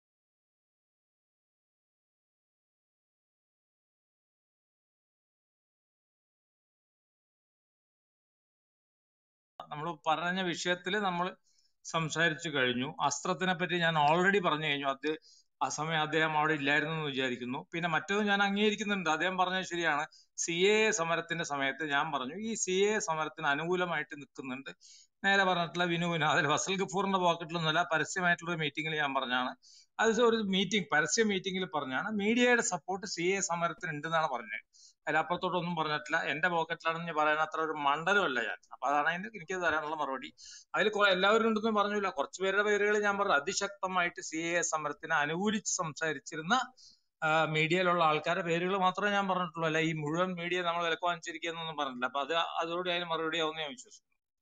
നമ്മൾ പറഞ്ഞ വിഷയത്തിൽ നമ്മൾ സംസാരിച്ചു കഴിഞ്ഞു അസ്ത്രത്തിനെ പറ്റി ഞാൻ ഓൾറെഡി പറഞ്ഞു കഴിഞ്ഞു അത് ആ സമയം അദ്ദേഹം അവിടെ ഇല്ലായിരുന്നു എന്ന് വിചാരിക്കുന്നു പിന്നെ മറ്റൊന്ന് ഞാൻ അംഗീകരിക്കുന്നുണ്ട് അദ്ദേഹം പറഞ്ഞത് ശരിയാണ് സി എ സമരത്തിന്റെ സമയത്ത് ഞാൻ പറഞ്ഞു ഈ സി എ സമരത്തിന് അനുകൂലമായിട്ട് നിൽക്കുന്നുണ്ട് നേരെ പറഞ്ഞിട്ടുള്ള വിനുവിന് അതിൽ ഫസൽ ഗഫൂറിന്റെ പോക്കറ്റിലൊന്നുമല്ല പരസ്യമായിട്ടുള്ള ഒരു മീറ്റിംഗിൽ ഞാൻ പറഞ്ഞാണ് അത് ഒരു മീറ്റിംഗ് പരസ്യ മീറ്റിംഗിൽ പറഞ്ഞാണ് മീഡിയയുടെ സപ്പോർട്ട് സി എ സമരത്തിന് ഉണ്ടെന്നാണ് പറഞ്ഞത് അതിലപ്പുറത്തോട്ടൊന്നും പറഞ്ഞിട്ടില്ല എന്റെ പോക്കറ്റിലാണെന്ന് ഞാൻ പറയാൻ അത്ര ഒരു മണ്ഡലമല്ല ഞാൻ അപ്പൊ അതാണ് അതിന് എനിക്ക് തരാനുള്ള മറുപടി അതിൽ കുറെ എല്ലാവരും ഉണ്ടെന്ന് പറഞ്ഞില്ല കുറച്ച് പേരുടെ പേരുകൾ ഞാൻ പറഞ്ഞു അതിശക്തമായിട്ട് സി എ സമരത്തിനെ അനുകൂലിച്ച് സംസാരിച്ചിരുന്ന മീഡിയയിലുള്ള ആൾക്കാരുടെ പേരുകൾ മാത്രമേ ഞാൻ പറഞ്ഞിട്ടുള്ളൂ അല്ല ഈ മുഴുവൻ മീഡിയ നമ്മൾ വിലക്കുവാഞ്ചിരിക്കുന്നൊന്നും പറഞ്ഞില്ല അപ്പൊ അത് അതോടെ അതിന് മറുപടി ആവുമെന്ന് ഞാൻ വിശ്വസിക്കുന്നു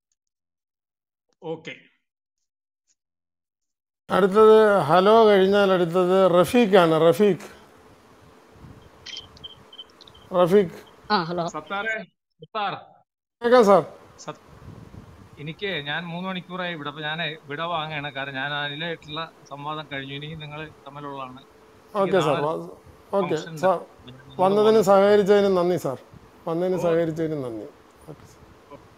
ഓക്കെ അടുത്തത് ഹലോ കഴിഞ്ഞാൽ അടുത്തത് റഫീഖാണ് റഫീഖ് റഫീഖ് ആ ഹലോ സത്താറെ സത്താർ കേൾക്കാം സാർ സത്- എനിക്ക് ഞാൻ മൂന്ന് മണിക്കൂറായി ഇവിടെ അപ്പൊ ഞാൻ ഇവിടെ വാങ്ങുകയാണ് കാരണം ഞാൻ അതിലായിട്ടുള്ള സംവാദം കഴിഞ്ഞു ഇനി നിങ്ങൾ തമ്മിലുള്ളതാണ് എനിക്ക് ഓക്കെ സാർ നാളെ ഓക്കെ ഫംഗ്ഷൻ ഉണ്ട് സാർ അപ്പൊ ഞാൻ നാളെ വന്നതിന് വന്നു സഹകരിച്ചതിന് നന്ദി സാർ വന്നതിന് ഓ സഹകരിച്ചതിന് നന്ദി ഓക്കെ സാർ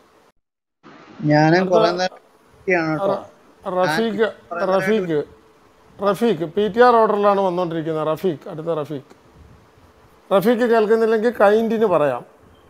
ഞാനും അടുത്ത കുറെ നേരം ഇരിക്കുകയാണ് കേട്ടോ റ- റഫീഖ് ഞാൻ കുറെ നേരമായിട്ട് Rafeeq Rafeeq P T R ഓർഡറിലാണ് വന്നുകൊണ്ടിരിക്കുന്നത് റഫീഖ് അടുത്ത റഫീഖ് റഫീഖ് കേൾക്കുന്നില്ലെങ്കിൽ കൈൻഡിന് പറയാം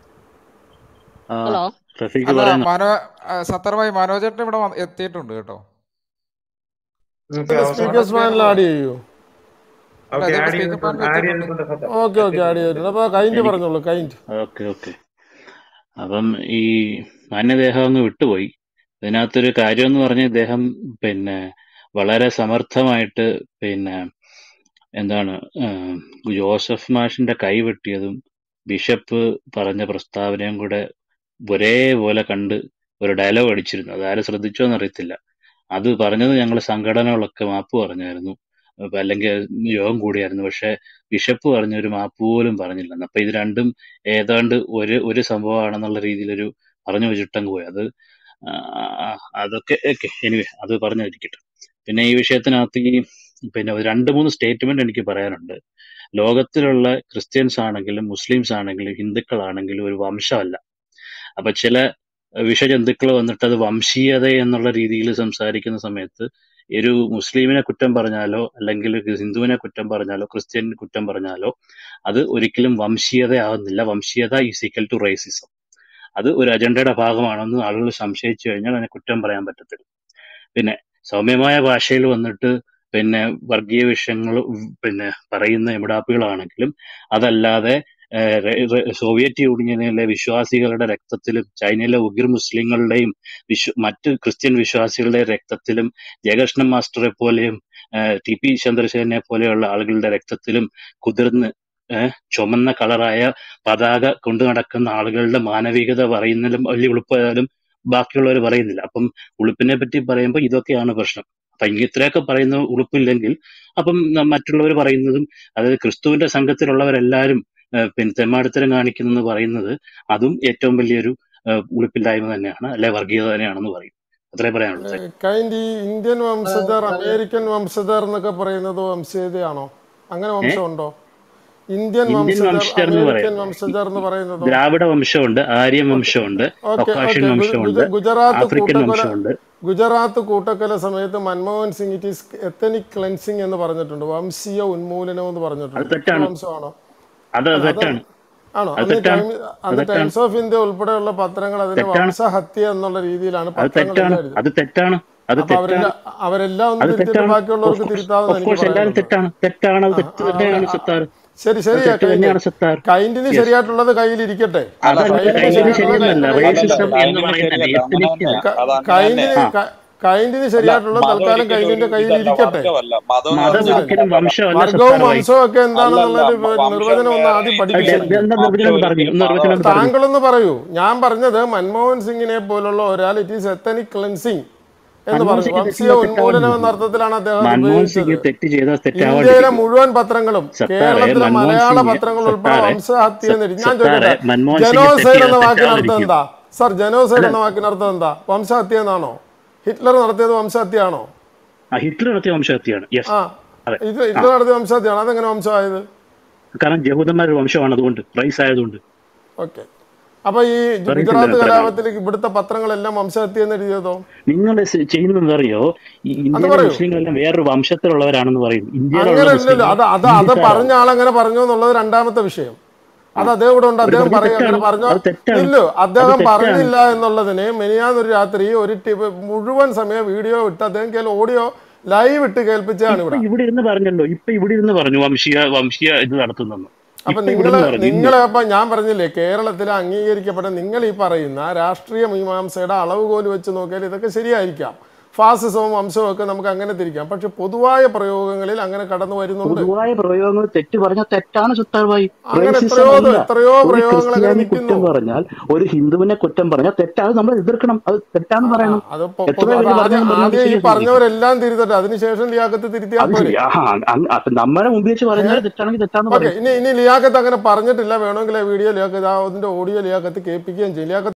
ആ ഹലോ റഫീഖ് അല്ല പറയുന്നു മനോ സത്തർഭായി മനോജേട്ടൻ ഇവിടെ വന്ന് എത്തിയിട്ടുണ്ട് കേട്ടോ സ്പീക്കേഴ്സ് പാനൽ ആഡ് ചെയ്യൂ അല്ല ഓക്കെ അദ്ദേഹം ആഡ് സ്പീക്കർ ചെയ്തിട്ടുണ്ട് പാനൽ ആഡ് എത്തിയിട്ടുണ്ട് ചെയ്തിട്ടുണ്ട് സത്യം ഓക്കെ ഓക്കെ ആഡ് എത്തിയിട്ടുണ്ട് ചെയ്തിട്ടുണ്ട് അപ്പോൾ കൈൻഡ് എനിക്ക് പറഞ്ഞോളൂ കൈൻഡ് ഓക്കെ ഓക്കെ അപ്പം ഈ മാന്യദേഹം അങ്ങ് വിട്ടുപോയി ഇതിനകത്തൊരു കാര്യം എന്ന് പറഞ്ഞ ഇദ്ദേഹം പിന്നെ വളരെ സമർത്ഥമായിട്ട് പിന്നെ എന്താണ് ആഹ് ജോസഫ് മാഷിന്റെ കൈ വെട്ടിയതും ബിഷപ്പ് പറഞ്ഞ പ്രസ്താവനയും കൂടെ ഒരേപോലെ കണ്ട് ഒരു ഡയലോഗ് അടിച്ചിരുന്നു അതാരും ശ്രദ്ധിച്ചോ എന്നറിയത്തില്ല അത് പറഞ്ഞത് ഞങ്ങൾ സംഘടനകളൊക്കെ മാപ്പ് പറഞ്ഞായിരുന്നു അപ്പൊ അല്ലെങ്കിൽ യോഗം കൂടിയായിരുന്നു പക്ഷെ ബിഷപ്പ് പറഞ്ഞ ഒരു മാപ്പ് പോലും പറഞ്ഞില്ല അപ്പൊ ഇത് രണ്ടും ഏതാണ്ട് ഒരു ഒരു സംഭവമാണെന്നുള്ള രീതിയിലൊരു പറഞ്ഞു വെച്ചിട്ടങ്ങ് പോയി അത് ആ, അതൊക്കെ ഓക്കെ എനിവേ അത് പറഞ്ഞിരിക്കട്ടെ പിന്നെ ഈ വിഷയത്തിനകത്ത് ഈ പിന്നെ ഒരു രണ്ട് മൂന്ന് സ്റ്റേറ്റ്മെന്റ് എനിക്ക് പറയാനുണ്ട് ലോകത്തിലുള്ള ക്രിസ്ത്യൻസ് ആണെങ്കിലും മുസ്ലിംസ് ആണെങ്കിലും ഹിന്ദുക്കളാണെങ്കിലും ഒരു വംശമല്ല അപ്പൊ ചില വിഷജന്തുക്കൾ വന്നിട്ട് അത് വംശീയത എന്നുള്ള രീതിയിൽ സംസാരിക്കുന്ന സമയത്ത് ഒരു മുസ്ലിമിനെ കുറ്റം പറഞ്ഞാലോ അല്ലെങ്കിൽ ഒരു ഹിന്ദുവിനെ കുറ്റം പറഞ്ഞാലോ ക്രിസ്ത്യനെ കുറ്റം പറഞ്ഞാലോ അത് ഒരിക്കലും വംശീയത ആവുന്നില്ല വംശീയത ഈസ് ഈക്വൽ ടു റേസിസം അത് ഒരു അജണ്ടയുടെ ഭാഗമാണെന്ന് ആളുകൾ സംശയിച്ചു കഴിഞ്ഞാൽ അതിനെ കുറ്റം പറയാൻ പറ്റത്തില്ല പിന്നെ സൗമ്യമായ ഭാഷയിൽ വന്നിട്ട് പിന്നെ വർഗീയ വിഷയങ്ങൾ പിന്നെ പറയുന്ന എമിടാപ്പികളാണെങ്കിലും അതല്ലാതെ ഏഹ് റെ- റെ- സോവിയറ്റ് യൂണിയനിലെ വിശ്വാസികളുടെ രക്തത്തിലും ചൈനയിലെ ഉഗിർ മുസ്ലിങ്ങളുടെയും വിശ്വ മറ്റ് ക്രിസ്ത്യൻ വിശ്വാസികളുടെ രക്തത്തിലും ജയകൃഷ്ണൻ മാസ്റ്ററെ പോലെയും ഏഹ് ടി പി ചന്ദ്രസേനെ പോലെയുള്ള ആളുകളുടെ രക്തത്തിലും കുതിർന്ന് ഏഹ് ചുമന്ന കളറായ പതാക കൊണ്ടു നടക്കുന്ന ആളുകളുടെ മാനവികത പറയുന്നതിലും വലിയ ഉളുപ്പായാലും ബാക്കിയുള്ളവർ പറയുന്നില്ല അപ്പം ഉളുപ്പിനെ പറ്റി പറയുമ്പോൾ ഇതൊക്കെയാണ് പ്രശ്നം അപ്പൊ ഇങ്ങ ഇത്രയൊക്കെ പറയുന്ന ഉളുപ്പില്ലെങ്കിൽ അപ്പം മറ്റുള്ളവർ പറയുന്നതും അതായത് ക്രിസ്തുവിന്റെ സംഘത്തിലുള്ളവരെല്ലാവരും ഏഹ് പിന്നെ തെമ്മാടിത്തരം കാണിക്കുന്നു എന്ന് പറയുന്നത് അതും ഏറ്റവും വലിയൊരു ഏഹ് ഉളുപ്പില്ലായ്മ തന്നെയാണ് അല്ലെ വർഗീയത തന്നെയാണെന്ന് പറയും അത്രേ പറയാനുള്ളൂ താങ്ക് യു. കൈൻഡ് ഈ ഇന്ത്യൻ വംശജർ അമേരിക്കൻ വംശജർ എന്നൊക്കെ പറയുന്നത് വംശീയതയാണോ അങ്ങനെ ഏ വംശമുണ്ടോ ഇന്ത്യൻ ഇന്ത്യൻ വംശജർ വംശജർ എന്ന് അമേരിക്കൻ പറയുന്നത് വംശജർ എന്ന് പറയുന്നതോ ദ്രാവിഡ വംശമുണ്ട് ആര്യൻ ഓക്കെ വംശമുണ്ട് ഓക്കെ കൊക്കാഷ്യൻ ഓക്കെ വംശമുണ്ട് ഗുജറാത്ത് ആഫ്രിക്കൻ കൂട്ടക്കൊല വംശമുണ്ട് ഗുജറാത്ത് കൂട്ടക്കൊല സമയത്ത് Manmohan Singh it is ethnic cleansing എന്ന് പറഞ്ഞിട്ടുണ്ട് വംശീയ ഉന്മൂലനം എന്ന് അത് പറഞ്ഞിട്ടുണ്ട് അത് തെറ്റാണ് വംശമാണോ അത് അത് അത് തെറ്റാണ് ആണോ അത് അന്ന് തെറ്റാണ് ടൈം അത് അന്ന് തെറ്റാണ് ടൈംസ് ഓഫ് ഇന്ത്യ ഉൾപ്പെടെയുള്ള പത്രങ്ങൾ അതിനെ തെറ്റാണ് വംശഹത്യ എന്നുള്ള രീതിയിലാണ് അത് തെറ്റാണ് പത്രങ്ങളെല്ലാം എഴുതിയത് അത് തെറ്റാണ് അത് അപ്പൊ അവരെല്ലാം തെറ്റാണ് അവരെല്ലാം ഒന്ന് അത് തിരുത്തിയിട്ട് തെറ്റാണ് ഓഫ് ബാക്കിയുള്ളവർക്ക് കോഴ്സ് തിരുത്താമെന്ന് ഓഫ് എനിക്ക് കോഴ്സ് എല്ലാവരും പറയാനുള്ളത് തെറ്റാണ് തെറ്റാണ് അത് ആ തെറ്റ് ആ, അവിടെ തന്നെയാണ് ആ, സത്താർ ശരി അത് ശരിയാ തെറ്റ് കൈൻഡ് തന്നെയാണ് സത്താർ കൈൻഡിന് യെസ് ശരിയായിട്ടുള്ളത് കയ്യിലിരിക്കട്ടെ അല്ല അതല്ല കൈൻഡിന് കൈൻഡിന് ശരിയായിട്ടുള്ളത് ശരിയെന്നല്ല കയ്യിലിരിക്കട്ടെ റേസിസം എന്ന് കൈൻഡിന് പറയുന്നത് ശരിയല്ല എത്തനിക് അതങ്ങനെയല്ല കൈൻഡിന് അതങ്ങനെയല്ല ആ ക- കൈൻഡിന് അല്ല ശരിയായിട്ടുള്ളത് മതം തൽക്കാലം ഒരിക്കലും ഒരു കൈൻഡിന്റെ ഇതല്ല കയ്യിലിരിക്കട്ടെ വർഗമല്ല മതം എന്ന് മതം പറഞ്ഞാൽ ഒരിക്കലും വംശമല്ല വർഗവും സത്താർ ഭായി വംശവും ഒക്കെ അല്ലല്ല എന്താണെന്നുള്ളൊരു വംശം നിർവചനം ഒന്ന് വേറെ ആദ്യം അത് പഠിപ്പിച്ചു ഡെ- എനിക്ക് എന്താ വംശം നിർവചനം ഒന്ന് പറഞ്ഞു ഒരിക്കലും ഒന്ന് നിർവചനം ഒന്ന് മതമല്ല പറഞ്ഞു താങ്കളൊന്ന് പറയൂ ഞാൻ പറഞ്ഞത് മൻമോഹൻ സിംഗിനെ പോലുള്ള ഒരാൾ ഇറ്റ് ഈസ് എത്തനിക് ക്ലെൻസിങ് എന്ന് മൻമോഹൻ പറഞ്ഞു സിംഗ് വംശീയ തെറ്റുന്ന ഉന്മൂലനം തെറ്റാവുന്നില്ല എന്ന അർത്ഥത്തിലാണ് അദ്ദേഹം അത് മൻമോഹൻ സിംഗ് ഉപയോഗിച്ചത് തെറ്റ് ചെയ്താൽ ഇന്ത്യയിലെ തെറ്റാവാണ്ടിരിക്കുമോ മുഴുവൻ പത്രങ്ങളും സത്താറെ കേരളത്തിലെ മൻമോഹൻ മലയാള സിംഗ് പത്രങ്ങൾ ഉൾപ്പെടെ സത്താറെ വംശഹത്യ എന്ന് എഴുതി. ഞാൻ സത്താറെ ചോദിക്കട്ടെ മൻമോഹൻ സിംഗ് തെറ്റ് ജനോസൈഡ് ചെയ്താൽ എന്ന വാക്കിനർത്ഥം തെറ്റാവാണ്ടിരിക്കും എന്താ സർ ജനോസൈഡ് അല്ല എന്ന വാക്കിനർത്ഥം എന്താ വംശഹത്യ എന്നാണോ ഹിറ്റ്ലർ നടത്തിയത് വംശഹത്യയാണോ ആ ഹിറ്റ്ലർ നടത്തിയ വംശഹത്യയാണ് യെസ് ആ അതെ ഇത് ആ ഹിറ്റ്ലർ നടത്തിയ വംശഹത്യയാണ് അതെങ്ങനെ വംശമായത് കാരണം ജഹൂദന്മാരുടെ വംശമാണ് അതുകൊണ്ട് റൈസ് ആയതുകൊണ്ട് ഓക്കെ അപ്പൊ ഈ അറിയത്തില്ല ഗുജറാത്ത് എത്ര നാൾ കലാപത്തിൽ ഇവിടുത്തെ പത്രങ്ങളെല്ലാം വംശഹത്യ എന്ന് എഴുതിയതോ നിങ്ങൾ ചെയ്യുന്നത് അറിയോ ഈ അത് ഇന്ത്യയിലെ പറയൂ മുസ്ലിങ്ങളെല്ലാം വേറൊരു വംശത്തിലുള്ളവരാണെന്ന് പറയും ഇന്ത്യയിലുള്ള അങ്ങനെയല്ലല്ലോ മുസ്ലിങ്ങൾ അത് അത് അത് ഹിന്ദിക്കാരാണ് പറഞ്ഞ ആൾ അങ്ങനെ പറഞ്ഞു എന്നുള്ളത് രണ്ടാമത്തെ വിഷയം ആ അത് അദ്ദേഹം ഇവിടെ ഉണ്ട് അവർ അദ്ദേഹം പറഞ്ഞത് പറയും അങ്ങനെ തെറ്റാണ് പറഞ്ഞോ അത് തെറ്റാണ് ഇല്ലോ അത് അദ്ദേഹം തെറ്റാണ് പറഞ്ഞില്ല എന്നുള്ളതിന് മെനിയാന്നൊരു രാത്രി ഒരു ടി- മുഴുവൻ സമയം വീഡിയോ ഇട്ട് അദ്ദേഹം കേൾ ഓഡിയോ ലൈവ് ഇട്ട് കേൾപ്പിച്ചതാണ് ഇപ്പൊ ഇവിടെ ഇവിടെ ഇരുന്ന് പറഞ്ഞല്ലോ ഇപ്പൊ ഇവിടെ ഇരുന്ന് പറഞ്ഞു വംശീയ വംശീയ ഇത് നടത്തുന്നെന്ന് അപ്പൊ ഇപ്പൊ ഇവിടെ നിങ്ങള് നിന്ന് പറഞ്ഞു ഇന്ന് നിങ്ങളെ അപ്പൊ ഞാൻ പറഞ്ഞില്ലേ കേരളത്തിൽ അംഗീകരിക്കപ്പെട്ട നിങ്ങൾ ഈ പറയുന്ന രാഷ്ട്രീയ മീമാംസയുടെ അളവുകോൽ വെച്ച് നോക്കിയാൽ ഇതൊക്കെ ശരിയായിരിക്കാം ഫാസിസവും വംശവും ഒക്കെ നമുക്ക് അങ്ങനെ തിരിക്കാം പക്ഷെ പൊതുവായ പ്രയോഗങ്ങളിൽ അങ്ങനെ കടന്നു വരുന്നുണ്ട് പൊതുവായ പ്രയോഗങ്ങൾ തെറ്റ് പറഞ്ഞാൽ തെറ്റാണ് സുത്താർഭായി അങ്ങനെ റേസിസം എത്രയോ അല്ല എത്രയോ ഒരു പ്രയോഗങ്ങൾ അങ്ങനെ ക്രിസ്ത്യാനി നിൽക്കുന്നു കുറ്റം പറഞ്ഞാൽ ഒരു ഹിന്ദുവിനെ കുറ്റം പറഞ്ഞാൽ തെറ്റാ അത് നമ്മൾ എതിർക്കണം അത് തെറ്റാന്ന് പറയണം അത് പൊ- എത്ര പൊതു- അത് പേര് ആദ്യം പറഞ്ഞാലും പറഞ്ഞാൽ ആദ്യം ഈ ശരിയാ സമ്മതിക്കും പറഞ്ഞവരെല്ലാം തിരുത്തട്ടെ അതിനുശേഷം ലിയാക്കത്ത് തിരുത്തിയാൽ അത് പോരെ ശരി ആ അങ് അപ്പൊ നമ്മളെ മുമ്പിൽ വെച്ച് പറഞ്ഞാൽ തെറ്റാണെങ്കിൽ തെറ്റാന്ന് ഓക്കെ പറയും ഇനി ഇനി ലിയാക്കത്ത് അങ്ങനെ പറഞ്ഞിട്ടില്ല വേണമെങ്കിൽ ആ വീഡിയോ ലിയാക്കത്ത് ആ അതിന്റെ ഓഡിയോ ലിയാക്കത്ത് കേൾപ്പിക്കുകയും ചെയ്യും ലിയാക്കത്ത്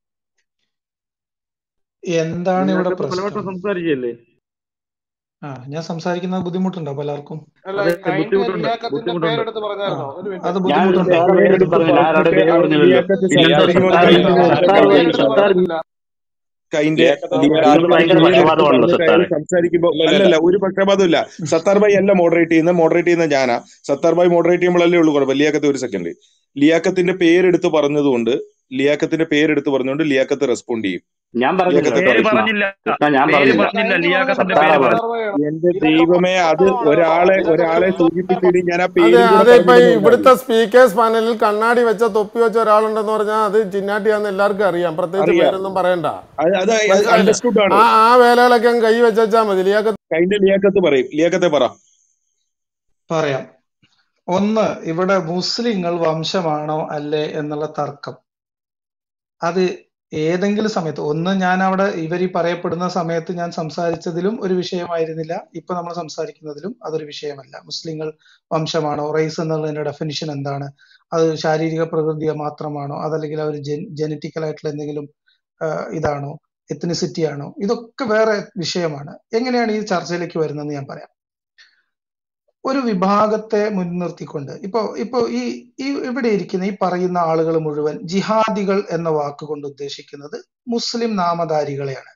എന്താണ് ഇവിടെ ഇതിനകത്ത് പലവട്ടം പ്രശ്നം സംസാരിച്ചല്ലേ ആ ഞാൻ സംസാരിക്കുന്നത് ബുദ്ധിമുട്ടുണ്ടോ പലർക്കും അല്ല കൈൻഡ് ലിയാക്കത്തിന്റെ പേരെടുത്ത് ആ പറഞ്ഞായിരുന്നോ ഒരു മിനിറ്റ് അത് ഞാൻ ബുദ്ധിമുട്ടുണ്ടോ വേറെ പേരെടുത്ത് പറഞ്ഞില്ല ആരുടെ പേര് പറഞ്ഞില്ലല്ലോ ലിയാക്കത്ത് പിന്നെന്താ സംസാരിക്കുമ്പോൾ സത്താർ കൈൻഡ് സത്താർ ലിയാക്കത്ത് നിങ്ങൾ ഭയങ്കര പേരെടുത്ത് പക്ഷപാതമാണല്ലോ പറഞ്ഞിട്ട് അയാൾ സത്താറെ സംസാരിക്കുമ്പോൾ അല്ലല്ല ഒരു പക്ഷപാതമില്ല സത്താർ ഭായി അല്ല മോഡറേറ്റ് ചെയ്യുന്നത് മോഡറേറ്റ് ചെയ്യുന്ന ഞാനാ സത്താർ ഭായി മോഡറേറ്റ് ചെയ്യുമ്പോഴല്ലേ ഉള്ളൂ കുഴപ്പം ലിയാക്കത്ത് ഒരു സെക്കൻഡ് ലിയാക്കത്തിന്റെ പേരെടുത്ത് പറഞ്ഞതുകൊണ്ട് ലിയാക്കത്തിന്റെ പേരെടുത്ത് പറഞ്ഞുകൊണ്ട് ലിയാക്കത്ത് റെസ്പോണ്ട് ചെയ്യും ഞാൻ പറഞ്ഞില്ല ലിയാക്കത്ത് സത്താർ പറയും ഇസ്മ പറഞ്ഞില്ല ഇസ്മ ഞാൻ പേര് പറഞ്ഞില്ല പറഞ്ഞില്ല ലിയാക്കത്തിന്റെ സത്താറ പേര് പറഞ്ഞു പറഞ്ഞു എന്റെ ദൈവമേ അത് ഒരാളെ ഒരാളെ സൂചിപ്പിച്ചിട്ട് ഞാൻ ആ അതെ പേരും കൂടെ അതെ ഇപ്പൊ ഈ പറഞ്ഞില്ലെന്ന് ഇവിടുത്തെ സ്പീക്കേഴ്സ് പാനലിൽ കണ്ണാടി വെച്ച തൊപ്പി വെച്ച ഒരാളുണ്ടെന്ന് പറഞ്ഞാൽ അത് ചിന്നാട്ടിയാന്ന് എല്ലാവർക്കും അറിയാം പ്രത്യേകിച്ച് അറിയാം പേരൊന്നും പറയണ്ട അത് അത് മനസ്സിലായില്ലേ അണ്ടർസ്റ്റുഡ് ആണ് ആ ആ വേലകളൊക്കെ അങ്ങ് കൈ വെച്ചാ മതി ലിയാക്കത്ത് കൈൻഡ് ലിയാക്കത്ത് പറയും ലിയാക്കത്തെ പറ പറയാം ഒന്ന് ഇവിടെ മുസ്ലിങ്ങൾ വംശമാണോ അല്ലേ എന്നുള്ള തർക്കം അത് ഏതെങ്കിലും സമയത്ത് ഒന്ന് ഞാൻ അവിടെ ഇവർ ഈ പറയപ്പെടുന്ന സമയത്ത് ഞാൻ സംസാരിച്ചതിലും ഒരു വിഷയമായിരുന്നില്ല ഇപ്പൊ നമ്മൾ സംസാരിക്കുന്നതിലും അതൊരു വിഷയമല്ല മുസ്ലിങ്ങൾ വംശമാണോ റേസ് എന്നുള്ളതിന്റെ ഡെഫിനിഷൻ എന്താണ് അത് ശാരീരിക പ്രകൃതിയോ മാത്രമാണോ അതല്ലെങ്കിൽ അവർ ജനറ്റിക്കൽ ആയിട്ടുള്ള എന്തെങ്കിലും ആ, ഇതാണോ എത്തനിസിറ്റി ആണോ ഇതൊക്കെ വേറെ വിഷയമാണ് എങ്ങനെയാണ് ഈ ചർച്ചയിലേക്ക് വരുന്നതെന്ന് ഞാൻ പറയാം ഒരു വിഭാഗത്തെ മുൻനിർത്തിക്കൊണ്ട് ഇപ്പോ ഇപ്പോ ഈ ഈ ഇവിടെ ഇരിക്കുന്ന ഈ പറയുന്ന ആളുകൾ മുഴുവൻ ജിഹാദികൾ എന്ന വാക്കുകൊണ്ട് ഉദ്ദേശിക്കുന്നത് മുസ്ലിം നാമധാരികളെയാണ്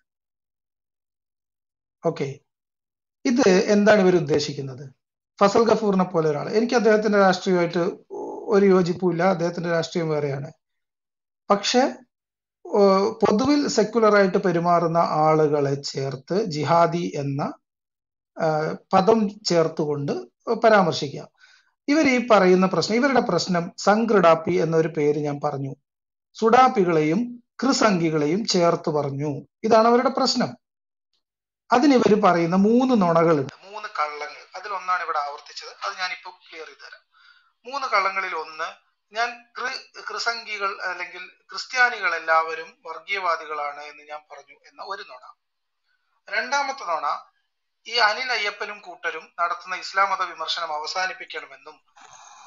ഓക്കെ ഇത് എന്താണ് ഇവർ ഉദ്ദേശിക്കുന്നത് ഫസൽ ഗഫൂറിനെ പോലെ ഒരാൾ എനിക്ക് അദ്ദേഹത്തിന്റെ രാഷ്ട്രീയമായിട്ട് ഒരു യോജിപ്പുമില്ല അദ്ദേഹത്തിന്റെ രാഷ്ട്രീയം വേറെയാണ് പക്ഷെ ഏഹ് പൊതുവിൽ സെക്കുലർ ആയിട്ട് പെരുമാറുന്ന ആളുകളെ ചേർത്ത് ജിഹാദി എന്ന ആഹ് പദം ചേർത്തുകൊണ്ട് പരാമർശിക്കുക ഇവർ ഈ പറയുന്ന പ്രശ്നം ഇവരുടെ പ്രശ്നം സംഘൃഡാപ്പി എന്നൊരു പേര് ഞാൻ പറഞ്ഞു സുഡാപ്പികളെയും ക്രിസംഖികളെയും ചേർത്ത് പറഞ്ഞു ഇതാണ് അവരുടെ പ്രശ്നം അതിന് ഇവർ പറയുന്ന മൂന്ന് നുണകളുണ്ട് മൂന്ന് കള്ളങ്ങൾ അതിലൊന്നാണ് ഇവിടെ ആവർത്തിച്ചത് അത് ഞാൻ ഇപ്പൊ ക്ലിയർ ചെയ്ത് തരാം മൂന്ന് കള്ളങ്ങളിൽ ഒന്ന് ഞാൻ ക്രി ക്രിസംഖികൾ അല്ലെങ്കിൽ ക്രിസ്ത്യാനികൾ എല്ലാവരും വർഗീയവാദികളാണ് എന്ന് ഞാൻ പറഞ്ഞു എന്ന ഒരു നുണ രണ്ടാമത്തെ നുണ ഈ അനിൽ അയ്യപ്പനും കൂട്ടരും നടത്തുന്ന ഇസ്ലാം മത വിമർശനം അവസാനിപ്പിക്കണമെന്നും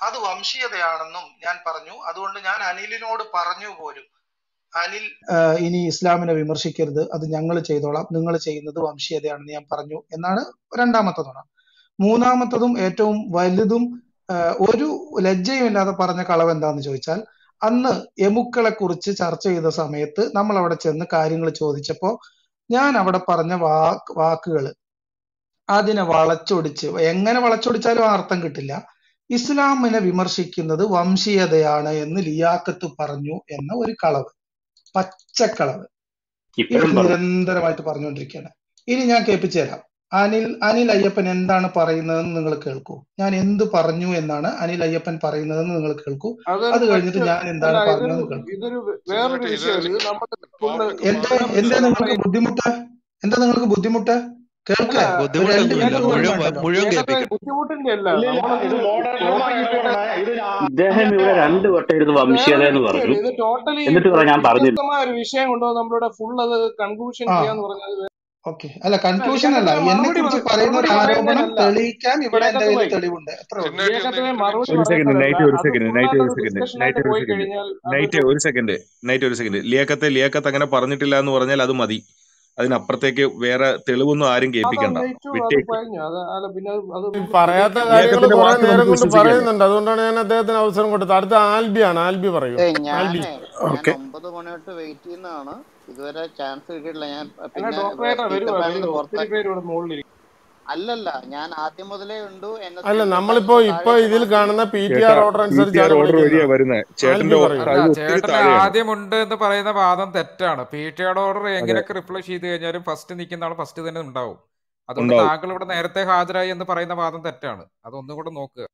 അത് വംശീയതയാണെന്നും ഞാൻ പറഞ്ഞു അതുകൊണ്ട് ഞാൻ അനിലിനോട് പറഞ്ഞു പോലും അനിൽ ആഹ് ഇനി ഇസ്ലാമിനെ വിമർശിക്കരുത് അത് ഞങ്ങൾ ചെയ്തോളാം നിങ്ങൾ ചെയ്യുന്നത് വംശീയതയാണെന്ന് ഞാൻ പറഞ്ഞു എന്നാണ് രണ്ടാമത്തെ നുണ മൂന്നാമത്തതും ഏറ്റവും വലുതും ആഹ് ഒരു ലജ്ജയും ഇല്ലാതെ പറഞ്ഞ കളവ് എന്താന്ന് ചോദിച്ചാൽ അന്ന് എമുക്കളെ കുറിച്ച് ചർച്ച ചെയ്ത സമയത്ത് നമ്മൾ അവിടെ ചെന്ന് കാര്യങ്ങൾ ചോദിച്ചപ്പോ ഞാൻ അവിടെ പറഞ്ഞ വാക്ക് വാക്കുകൾ അതിനെ വളച്ചൊടിച്ച് എങ്ങനെ വളച്ചൊടിച്ചാലും ആ അർത്ഥം കിട്ടില്ല ഇസ്ലാമിനെ വിമർശിക്കുന്നത് വംശീയതയാണ് എന്ന് ലിയാക്കത്ത് പറഞ്ഞു എന്ന ഒരു കളവ് പച്ചക്കളവ് ഇത് ഇപ്പോഴും പറഞ്ഞു നിരന്തരമായിട്ട് പറഞ്ഞുകൊണ്ടിരിക്കുകയാണ് ഇനി ഞാൻ കേൾപ്പിച്ചു തരാം അനിൽ അനിൽ അയ്യപ്പൻ എന്താണ് പറയുന്നതെന്ന് നിങ്ങൾ കേൾക്കൂ ഞാൻ എന്ത് പറഞ്ഞു എന്നാണ് അനിൽ അയ്യപ്പൻ പറയുന്നതെന്ന് നിങ്ങൾ കേൾക്കൂ അതൊരു അത് കഴിഞ്ഞിട്ട് മറ്റ് ഞാൻ അല്ല എന്താണ് ഇതൊരു പറഞ്ഞതെന്ന് കേൾക്കൂ ഇതൊരു വേ- വേറൊരു സിനോട്ടെ വിഷയമാണ് ഇത് ഇത് നമ്മുടെ ഫുള്ള് എന്തേ പല എന്തേ വിഷയങ്ങൾ നിങ്ങൾക്ക് ബുദ്ധിമുട്ട് എന്താ നിങ്ങൾക്ക് ബുദ്ധിമുട്ട് കേൾക്ക് അല്ല ഒരു രണ്ട് ബുദ്ധിമുട്ടൊന്നുമില്ല മിനിറ്റ് പോലും മുഴുവൻ വേണ്ടല്ലോ മുഴുവൻ ഏകദേശം കേൾപ്പിക്കണം ബുദ്ധിമുട്ടിന്റെ അല്ല ഇല്ല ഇല്ല നമ്മളത് ഇത് മോഡറേറ്റർമാർ ടോപ്പിക് ഇട്ടിട്ട് ഇടപെടണേ ഇത് ആ- ഇദ്ദേഹം ഇത് ഇവിടെ രണ്ട് വട്ടം ഇരുന്ന് ഇത് വംശീയത വേറൊരു എന്ന് വിഷയമല്ല പറഞ്ഞു ഇത് ടോട്ടലി എന്നിട്ട് പറയാം ഞാൻ പറഞ്ഞില്ല വ്യത്യസ്തമായ ഒരു വിഷയം കൊണ്ടുവന്ന് നമ്മളിവിടെ ഫുൾ അത് കൺക്ലൂഷൻ ആ ചെയ്യാന്ന് പറഞ്ഞത് ഓക്കെ അല്ല അല്ല കൺക്ലൂഷൻ അല്ല ലിയാക്കത്ത് എന്നെ മറുപടി കുറിച്ച് പറ- പറയുന്ന ഒരു മറുപടി ആരോപണം പറയുന്നതിനല്ല തെളിയിക്കാൻ ഇവിടെ എന്റെ ലിയാക്കത്ത് കയ്യിൽ ഭായി തെളിവുണ്ട് എത്ര ഉള്ളൂ സിനോട്ടെ ഒന്ന് ലിയാക്കത്ത് ഭായി മറുപടി ഒരു സെക്കൻഡ് പറയുന്നതല്ല നൈറ്റ് ഒരു അത് സെക്കൻഡ് നൈറ്റ് ഫുള്ളായിട്ട് ഒരു ഒരു സെക്കൻഡ് ഡിസ്കഷൻ നൈറ്റ് ആയിട്ട് ഒരു പോയി സെക്കൻഡ് കഴിഞ്ഞാൽ നൈറ്റ് അതൊരു ഒരു സെക്കൻഡ് നൈറ്റ് ഒരു സെക്കൻഡ് ലിയാക്കത്തെ ലിയാക്കത്ത് അങ്ങനെ പറഞ്ഞിട്ടില്ല എന്ന് പറഞ്ഞാൽ അത് മതി അതിനപ്പുറത്തേക്ക് വേറെ തെളിവൊന്നും ആരും അത് കേൾപ്പിക്കണ്ട ഉന്നയിച്ചു അത് വിട്ടേക്ക് കഴിഞ്ഞു അത് അല്ല പിന്നെ അത് അത് ഈ നമുക്ക് പറയാത്ത ഡിബേറ്റ് കാര്യങ്ങൾ ലിയാക്കത്തിന്റെ കുറെ വാക്ക് നേരം നമുക്ക് കൊണ്ട് വിശ്വസിക്കണ്ടേ പറയുന്നുണ്ട് അതുകൊണ്ടാണ് ഞാൻ അദ്ദേഹത്തിന് അവസരം കൊടുത്തത് അടുത്ത ആൽബിയാണ് ആൽബി പറയൂ ഏയ് ആൽബി ഞാനേ ഞാൻ ഓക്കെ ഒമ്പത് മണി തൊട്ട് വെയിറ്റ് ചെയ്യുന്നതാണ് ഇതുവരെ ചാൻസ് കിട്ടിയിട്ടില്ല ഞാൻ അഹ് എന്നാ പിന്നെ ഇവിടെ ഡോക്ടറേട്ടാ സ്പീക്കർ വരുവാ പാനലിൽ നിന്ന് വരുവാ ഒത്തിരി പുറത്താക്കി പേര് ഇവിടെ മുകളിലിരിക്കും അല്ലല്ല ഞാൻ ആദ്യം മുതലേ ഉണ്ട് എന്നെ അല്ല സ്പീക്കർ നമ്മളിപ്പോ പാനലിൽ നിന്ന് ഇപ്പൊ താഴേക്ക് ഇതിൽ മാറ്റി കാണുന്ന പി ടി ചേട്ടാ R order P T R അനുസരിച്ചാണ് ഓർഡർ വഴിയാ വിളിക്കുന്നത് വരുന്നത് ആൽബി ചേട്ടന്റെ പറയൂ അല്ല കഴിവ് ഒത്തിരി ചേട്ടന് താഴെയാണ് ആദ്യമുണ്ട് എന്ന് പറയുന്ന വാദം തെറ്റാണ് പി ടി ആർ ഓർഡർ അതെ എങ്ങനെയൊക്കെ റിഫ്ലക്ട് ചെയ്ത് കഴിഞ്ഞാലും ഫസ്റ്റ് നിൽക്കുന്ന ആൾ ഫസ്റ്റ് തന്നെ ഉണ്ടാവും അതുകൊണ്ട് ഉണ്ടാവും താങ്കൾ ഇവിടെ നേരത്തെ ഹാജരായി എന്ന് പറയുന്ന വാദം തെറ്റാണ് അതൊന്നും കൂടെ നോക്കുക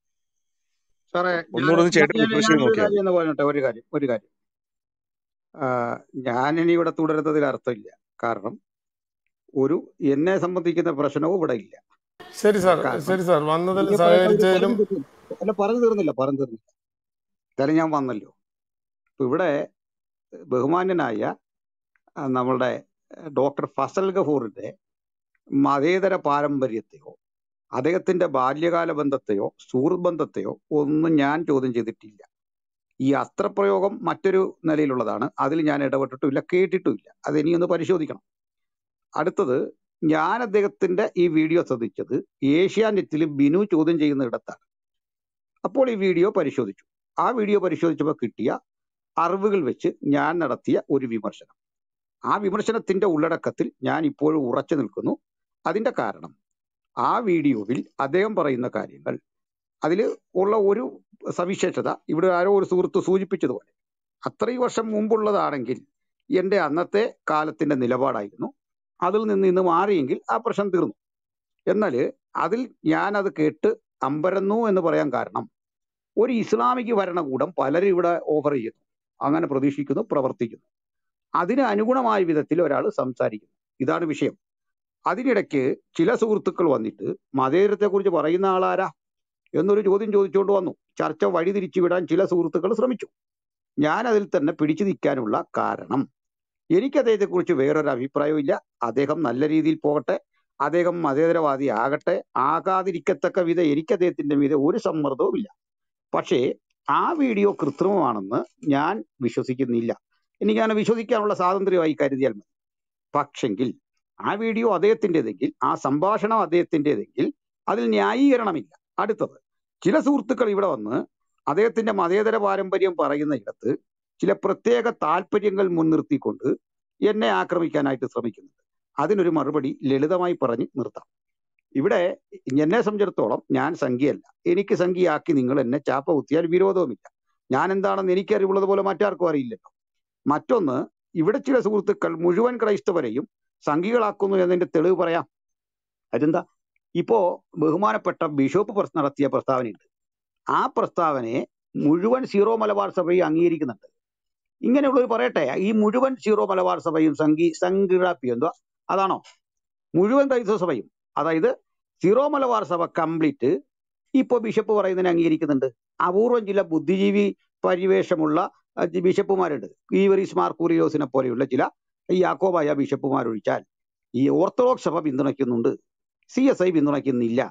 സാറേ ഞാൻ ഒന്നുകൂടെ ഒന്ന് ചേട്ടൻ ഞാൻ റിഫ്രഷ് ചെയ്ത് ഞാനൊരു നോക്കിയാൽ കാര്യം എന്ന് പറഞ്ഞോട്ടെ ഒരു കാര്യം ഒരു കാര്യം ആഹ് ഞാനിനി ഇവിടെ തുടരുന്നതിൽ അർത്ഥമില്ല കാരണം ഒരു എന്നെ സംബന്ധിക്കുന്ന പ്രശ്നവും ഇവിടെ ഇല്ല ശരി സാർ കാരണം ശരി സാർ വന്നതിൽ പുതിയ പറയുന്നവര് സഹകരിച്ചതിലും പറഞ്ഞു തീർന്നില്ല അല്ല പറഞ്ഞു തീർന്നില്ല പറഞ്ഞു തീർന്നില്ല എന്തായാലും ഞാൻ വന്നല്ലോ ഇപ്പൊ ഇവിടെ ബഹുമാന്യനായ ആ, നമ്മളുടെ ഡോക്ടർ ഫസൽ ഗഫൂറിന്റെ മതേതര പാരമ്പര്യത്തെയോ അദ്ദേഹത്തിന്റെ ബാല്യകാല ബന്ധത്തെയോ സുഹൃത്ത് ബന്ധത്തെയോ ഒന്നും ഞാൻ ചോദ്യം ചെയ്തിട്ടില്ല ഈ അസ്ത്രപ്രയോഗം മറ്റൊരു നിലയിലുള്ളതാണ് അതിൽ ഞാൻ ഇടപെട്ടിട്ടുമില്ല കേട്ടിട്ടുമില്ല അത് ഇനി ഒന്ന് പരിശോധിക്കണം അടുത്തത് ഞാൻ അദ്ദേഹത്തിന്റെ ഈ വീഡിയോ ശ്രദ്ധിച്ചത് ഏഷ്യാനെറ്റിൽ ബിനു ചോദ്യം ചെയ്യുന്ന ഇടത്താണ് അപ്പോൾ ഈ വീഡിയോ പരിശോധിച്ചു ആ വീഡിയോ പരിശോധിച്ചപ്പോൾ കിട്ടിയ അറിവുകൾ വെച്ച് ഞാൻ നടത്തിയ ഒരു വിമർശനം ആ വിമർശനത്തിന്റെ ഉള്ളടക്കത്തിൽ ഞാൻ ഇപ്പോഴും ഉറച്ചു നിൽക്കുന്നു അതിന്റെ കാരണം ആ വീഡിയോയിൽ അദ്ദേഹം പറയുന്ന കാര്യങ്ങൾ അതിൽ ഉള്ള ഒരു സവിശേഷത ഇവിടെ ആരോ ഒരു സുഹൃത്ത് സൂചിപ്പിച്ചതുപോലെ അത്രയും വർഷം മുമ്പുള്ളതാണെങ്കിൽ എൻ്റെ അന്നത്തെ കാലത്തിന്റെ നിലപാടായിരുന്നു അതിൽ നിന്ന് ഇന്ന് മാറിയെങ്കിൽ ആ പ്രശ്നം തീർന്നു എന്നാൽ അതിൽ ഞാൻ അത് കേട്ട് അമ്പരന്നു എന്ന് പറയാൻ കാരണം ഒരു ഇസ്ലാമിക് ഭരണകൂടം പലരും ഇവിടെ ഓഫർ ചെയ്യുന്നു അങ്ങനെ പ്രതീക്ഷിക്കുന്നു പ്രവർത്തിക്കുന്നു അതിന് അനുഗുണമായ വിധത്തിൽ ഒരാൾ സംസാരിക്കുന്നു ഇതാണ് വിഷയം അതിനിടയ്ക്ക് ചില സുഹൃത്തുക്കൾ വന്നിട്ട് മതേതരത്തെക്കുറിച്ച് പറയുന്ന ആളാരാ എന്നൊരു ചോദ്യം ചോദിച്ചുകൊണ്ട് വന്നു ചർച്ച വഴിതിരിച്ചു വിടാൻ ചില സുഹൃത്തുക്കൾ ശ്രമിച്ചു ഞാൻ അതിൽ തന്നെ പിടിച്ചു നിൽക്കാനുള്ള കാരണം എനിക്ക് അദ്ദേഹത്തെക്കുറിച്ച് വേറൊരു അഭിപ്രായമില്ല അദ്ദേഹം നല്ല രീതിയിൽ പോകട്ടെ അദ്ദേഹം മതേതരവാദി ആകട്ടെ ആകാതിരിക്കത്തക്ക വിധം എനിക്ക് അദ്ദേഹത്തിന്റെ മീതെ ഒരു സമ്മർദ്ദവും ഇല്ല പക്ഷേ ആ വീഡിയോ കൃത്രിമമാണെന്ന് ഞാൻ വിശ്വസിക്കുന്നില്ല എനിക്ക് അങ്ങനെ വിശ്വസിക്കാനുള്ള സ്വാതന്ത്ര്യമായി കരുതിയാൽ മതി പക്ഷെങ്കിൽ ആ വീഡിയോ അദ്ദേഹത്തിൻ്റെതെങ്കിൽ ആ സംഭാഷണം അദ്ദേഹത്തിൻ്റെതെങ്കിൽ അതിൽ ന്യായീകരണമില്ല അടുത്തത് ചില സുഹൃത്തുക്കൾ ഇവിടെ വന്ന് അദ്ദേഹത്തിന്റെ മതേതര പാരമ്പര്യം പറയുന്ന ഇടത്ത് ചില പ്രത്യേക താല്പര്യങ്ങൾ മുൻനിർത്തിക്കൊണ്ട് എന്നെ ആക്രമിക്കാനായിട്ട് ശ്രമിക്കുന്നുണ്ട് അതിനൊരു മറുപടി ലളിതമായി പറഞ്ഞ് നിർത്താം ഇവിടെ എന്നെ സംബന്ധിച്ചിടത്തോളം ഞാൻ സംഖ്യയല്ല എനിക്ക് സംഖ്യയാക്കി നിങ്ങൾ എന്നെ ചാപ്പ കുത്തിയാൽ വിരോധവുമില്ല ഞാൻ എന്താണെന്ന് എനിക്കറിവുള്ളത് പോലെ മറ്റാർക്കും അറിയില്ലല്ലോ മറ്റൊന്ന് ഇവിടെ ചില സുഹൃത്തുക്കൾ മുഴുവൻ ക്രൈസ്തവരെയും സംഘികളാക്കുന്നു എന്നതിന്റെ തെളിവ് പറയാം അതെന്താ ഇപ്പോ ബഹുമാനപ്പെട്ട ബിഷപ്പ് പ്രസ് നടത്തിയ പ്രസ്താവനയുണ്ട് ആ പ്രസ്താവനയെ മുഴുവൻ സീറോ മലബാർ സഭയും അംഗീകരിക്കുന്നുണ്ട് ഇങ്ങനെയുള്ളവർ പറയട്ടെ ഈ മുഴുവൻ സീറോ മലബാർ സഭയും സംഘി സംഘിഴാപ്പി എന്തോ അതാണോ മുഴുവൻ ക്രൈസ്തവ സഭയും അതായത് സീറോ മലബാർ സഭ കംപ്ലീറ്റ് ഇപ്പൊ ബിഷപ്പ് പറയുന്നതിനെ അംഗീകരിക്കുന്നുണ്ട് അപൂർവം ചില ബുദ്ധിജീവി പരിവേഷമുള്ള അഹ് ബിഷപ്പുമാരുണ്ട് ഈവറീസ് മാർക്കൂറിയോസിനെ പോലെയുള്ള ചില ഈ യാക്കോബായ ബിഷപ്പുമാരൊഴിച്ചാൽ ഈ ഓർത്തഡോക്സ് സഭ പിന്തുണയ്ക്കുന്നുണ്ട് സി എസ് ഐ പിന്തുണയ്ക്കുന്നില്ല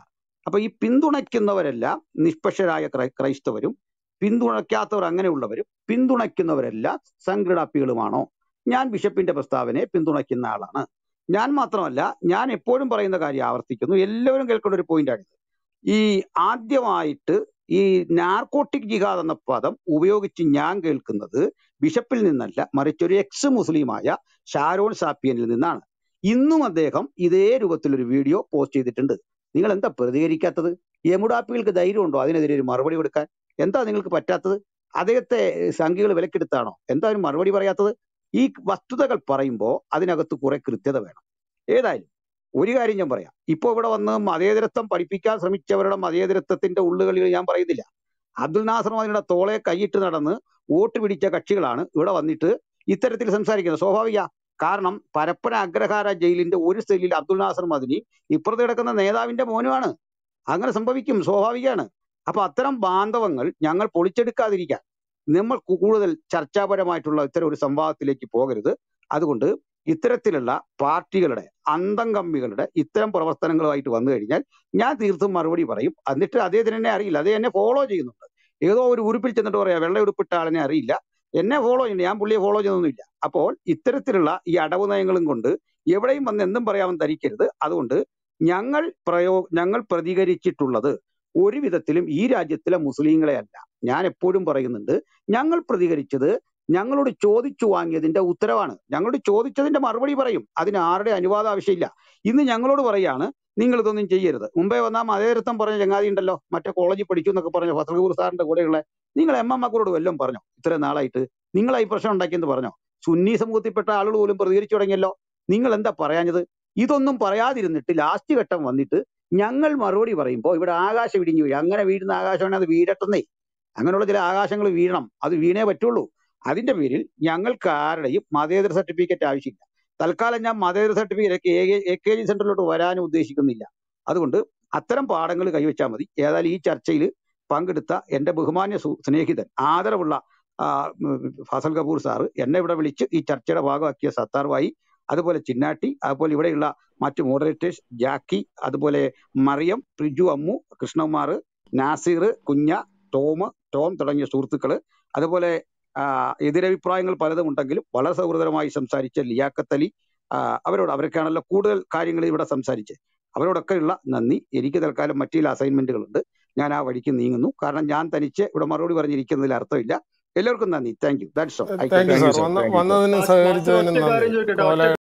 അപ്പൊ ഈ പിന്തുണയ്ക്കുന്നവരെല്ലാം നിഷ്പക്ഷരായ ക്രൈ- ക്രൈസ്തവരും പിന്തുണയ്ക്കാത്തവർ അങ്ങനെയുള്ളവരും പിന്തുണയ്ക്കുന്നവരെല്ലാം സംഘടനാപ്പികളുമാണോ ഞാൻ ബിഷപ്പിന്റെ പ്രസ്താവനയെ പിന്തുണയ്ക്കുന്ന ആളാണ് ഞാൻ മാത്രമല്ല ഞാൻ എപ്പോഴും പറയുന്ന കാര്യം ആവർത്തിക്കുന്നു എല്ലാവരും കേൾക്കേണ്ട ഒരു പോയിന്റാണിത് ഈ ആദ്യമായിട്ട് ഈ നാർക്കോട്ടിക് ജിഹാദ് എന്ന പദം ഉപയോഗിച്ച് ഞാൻ കേൾക്കുന്നത് ബിഷപ്പിൽ നിന്നല്ല മറിച്ച് ഒരു എക്സ് മുസ്ലിമായ ഷാരോൺ സാപ്പിയനിൽ നിന്നാണ് ഇന്നും അദ്ദേഹം ഇതേ രൂപത്തിലൊരു വീഡിയോ പോസ്റ്റ് ചെയ്തിട്ടുണ്ട് നിങ്ങൾ എന്താ പ്രതികരിക്കാത്തത് യമുടാപ്പികൾക്ക് ധൈര്യമുണ്ടോ അതിനെതിരെ ഒരു മറുപടി കൊടുക്കാൻ എന്താ നിങ്ങൾക്ക് പറ്റാത്തത് അദ്ദേഹത്തെ സംഘികൾ വിലക്കെടുത്താണോ എന്താ അതിന് മറുപടി പറയാത്തത് ഈ വസ്തുതകൾ പറയുമ്പോൾ അതിനകത്ത് കുറെ കൃത്യത വേണം ഏതായാലും ഒരു കാര്യം ഞാൻ പറയാം ഇപ്പൊ ഇവിടെ വന്ന് മതേതരത്വം പഠിപ്പിക്കാൻ ശ്രമിച്ചവരുടെ മതേതരത്വത്തിന്റെ ഉള്ളുകളിൽ ഞാൻ പറയുന്നില്ല അബ്ദുൽ നാസർ മദിയുടെ തോളെ കൈയിട്ട് നടന്ന് വോട്ട് പിടിച്ച കക്ഷികളാണ് ഇവിടെ വന്നിട്ട് ഇത്തരത്തിൽ സംസാരിക്കുന്നത് സ്വാഭാവിക കാരണം പരപ്പന അഗ്രഹാര ജയിലിന്റെ ഒരു സെല്ലിൽ അബ്ദുൽ നാസർ മദിനി ഇപ്പുറത്ത് കിടക്കുന്ന നേതാവിന്റെ മോനുമാണ് അങ്ങനെ സംഭവിക്കും സ്വാഭാവികമാണ് അപ്പൊ അത്തരം ബാന്ധവങ്ങൾ ഞങ്ങൾ പൊളിച്ചെടുക്കാതിരിക്കാൻ നമ്മൾ കു- കൂടുതൽ ചർച്ചാപരമായിട്ടുള്ള ഇത്തരം ഒരു സംവാദത്തിലേക്ക് പോകരുത് അതുകൊണ്ട് ഇത്തരത്തിലുള്ള പാർട്ടികളുടെ അന്തംകമ്മികളുടെ ഇത്തരം പ്രവർത്തനങ്ങളുമായിട്ട് വന്നു കഴിഞ്ഞാൽ ഞാൻ തീർത്തും മറുപടി പറയും എന്നിട്ട് അദ്ദേഹത്തിന് എന്നെ അറിയില്ല അതേ എന്നെ ഫോളോ ചെയ്യുന്നുണ്ട് ഏതോ ഒരു ഉരുപ്പിൽ ചെന്നിട്ട് പറയാ വെള്ള ഉടുപ്പിട്ട ആളിനെ അറിയില്ല എന്നെ ഫോളോ ചെയ്യുന്നുണ്ട് ഞാൻ പുള്ളിയെ ഫോളോ ചെയ്യുന്നൊന്നുമില്ല അപ്പോൾ ഇത്തരത്തിലുള്ള ഈ അടവ് നയങ്ങളും കൊണ്ട് എവിടെയും വന്ന് എന്തും പറയാമെന്ന് ധരിക്കരുത് അതുകൊണ്ട് ഞങ്ങൾ പ്രയോ ഞങ്ങൾ പ്രതികരിച്ചിട്ടുള്ളത് ഒരു വിധത്തിലും ഈ രാജ്യത്തിലെ മുസ്ലിങ്ങളെ അല്ല ഞാൻ എപ്പോഴും പറയുന്നുണ്ട് ഞങ്ങൾ പ്രതികരിച്ചത് ഞങ്ങളോട് ചോദിച്ചു വാങ്ങിയതിന്റെ ഉത്തരവാണ് ഞങ്ങളോട് ചോദിച്ചതിന്റെ മറുപടി പറയും അതിന് ആരുടെ അനുവാദം ആവശ്യമില്ല ഇന്ന് ഞങ്ങളോട് പറയാണ് നിങ്ങൾ ഇതൊന്നും ചെയ്യരുത് മുമ്പേ വന്ന മതേതരത്വം പറഞ്ഞ ചങ്ങാതി ഉണ്ടല്ലോ മറ്റേ കോളേജിൽ പഠിച്ചു എന്നൊക്കെ പറഞ്ഞ ഫസൽഗൂർ സാറിന്റെ കൂടെയുള്ള നിങ്ങൾ എം എം മക്കളോട് വല്ലതും പറഞ്ഞോ ഇത്രയും നാളായിട്ട് നിങ്ങളായി പ്രശ്നം ഉണ്ടാക്കിയെന്ന് പറഞ്ഞോ സുന്നി സമൂഹത്തിൽപ്പെട്ട ആളുകൾ പോലും പ്രതികരിച്ചു തുടങ്ങിയല്ലോ നിങ്ങൾ എന്താ പറയാഞ്ഞത് ഇതൊന്നും പറയാതിരുന്നിട്ട് ലാസ്റ്റ് ഘട്ടം വന്നിട്ട് ഞങ്ങൾ മറുപടി പറയുമ്പോൾ ഇവിടെ ആകാശം ഇടിഞ്ഞു വീഴും അങ്ങനെ വീഴുന്ന ആകാശമാണ് അത് വീഴട്ടെന്നേ അങ്ങനെയുള്ള ചില ആകാശങ്ങൾ വീഴണം അത് വീണേ പറ്റുള്ളൂ അതിന്റെ പേരിൽ ഞങ്ങൾക്ക് ആരുടെയും മതേതര സർട്ടിഫിക്കറ്റ് ആവശ്യമില്ല തൽക്കാലം ഞാൻ മതേതര സർട്ടിഫിക്കറ്റ് എ കെ ജി സെന്ററിലോട്ട് വരാനും ഉദ്ദേശിക്കുന്നില്ല അതുകൊണ്ട് അത്തരം പാഠങ്ങൾ കൈവച്ചാൽ മതി ഏതായാലും ഈ ചർച്ചയിൽ പങ്കെടുത്ത എന്റെ ബഹുമാന്യ സു- സ്നേഹിതൻ ആദരവുള്ള ആ, ഉം, ഫസൽ കപൂർ സാറ് എന്നെ ഇവിടെ വിളിച്ച് ഈ ചർച്ചയുടെ ഭാഗമാക്കിയ സത്താർ വായി അതുപോലെ ചിന്നാട്ടി അതുപോലെ ഇവിടെയുള്ള മറ്റു മോഡറേറ്റേഴ്സ് ജാക്കി അതുപോലെ മറിയം പ്രിജു അമ്മു കൃഷ്ണകുമാർ നാസീർ കുഞ്ഞ ടോം ടോം തുടങ്ങിയ സുഹൃത്തുക്കള് അതുപോലെ ആ, എതിരഭിപ്രായങ്ങൾ പലതും ഉണ്ടെങ്കിലും വളരെ സൗഹൃദമായി സംസാരിച്ച ലിയാഖത്ത് അലി ആ, അവരോട് അവരൊക്കെയാണല്ലോ കൂടുതൽ കാര്യങ്ങൾ ഇവിടെ സംസാരിച്ചത് അവരോടൊക്കെയുള്ള നന്ദി എനിക്ക് തൽക്കാലം മറ്റു ചില അസൈൻമെന്റുകൾ ഉണ്ട് ഞാൻ ആ വഴിക്ക് നീങ്ങുന്നു കാരണം ഞാൻ തനിച്ച് ഇവിടെ മറുപടി പറഞ്ഞിരിക്കുന്നതിൽ അർത്ഥമില്ല എല്ലാവർക്കും നന്ദി thank you that's all thank you sir വന്ന വന്നതിന് മാസ്റ്റർ സഹകരിച്ചതിന് ഒറ്റ കാര്യം നന്ദി ചോദിക്കട്ടെ കോല ഒറ്റ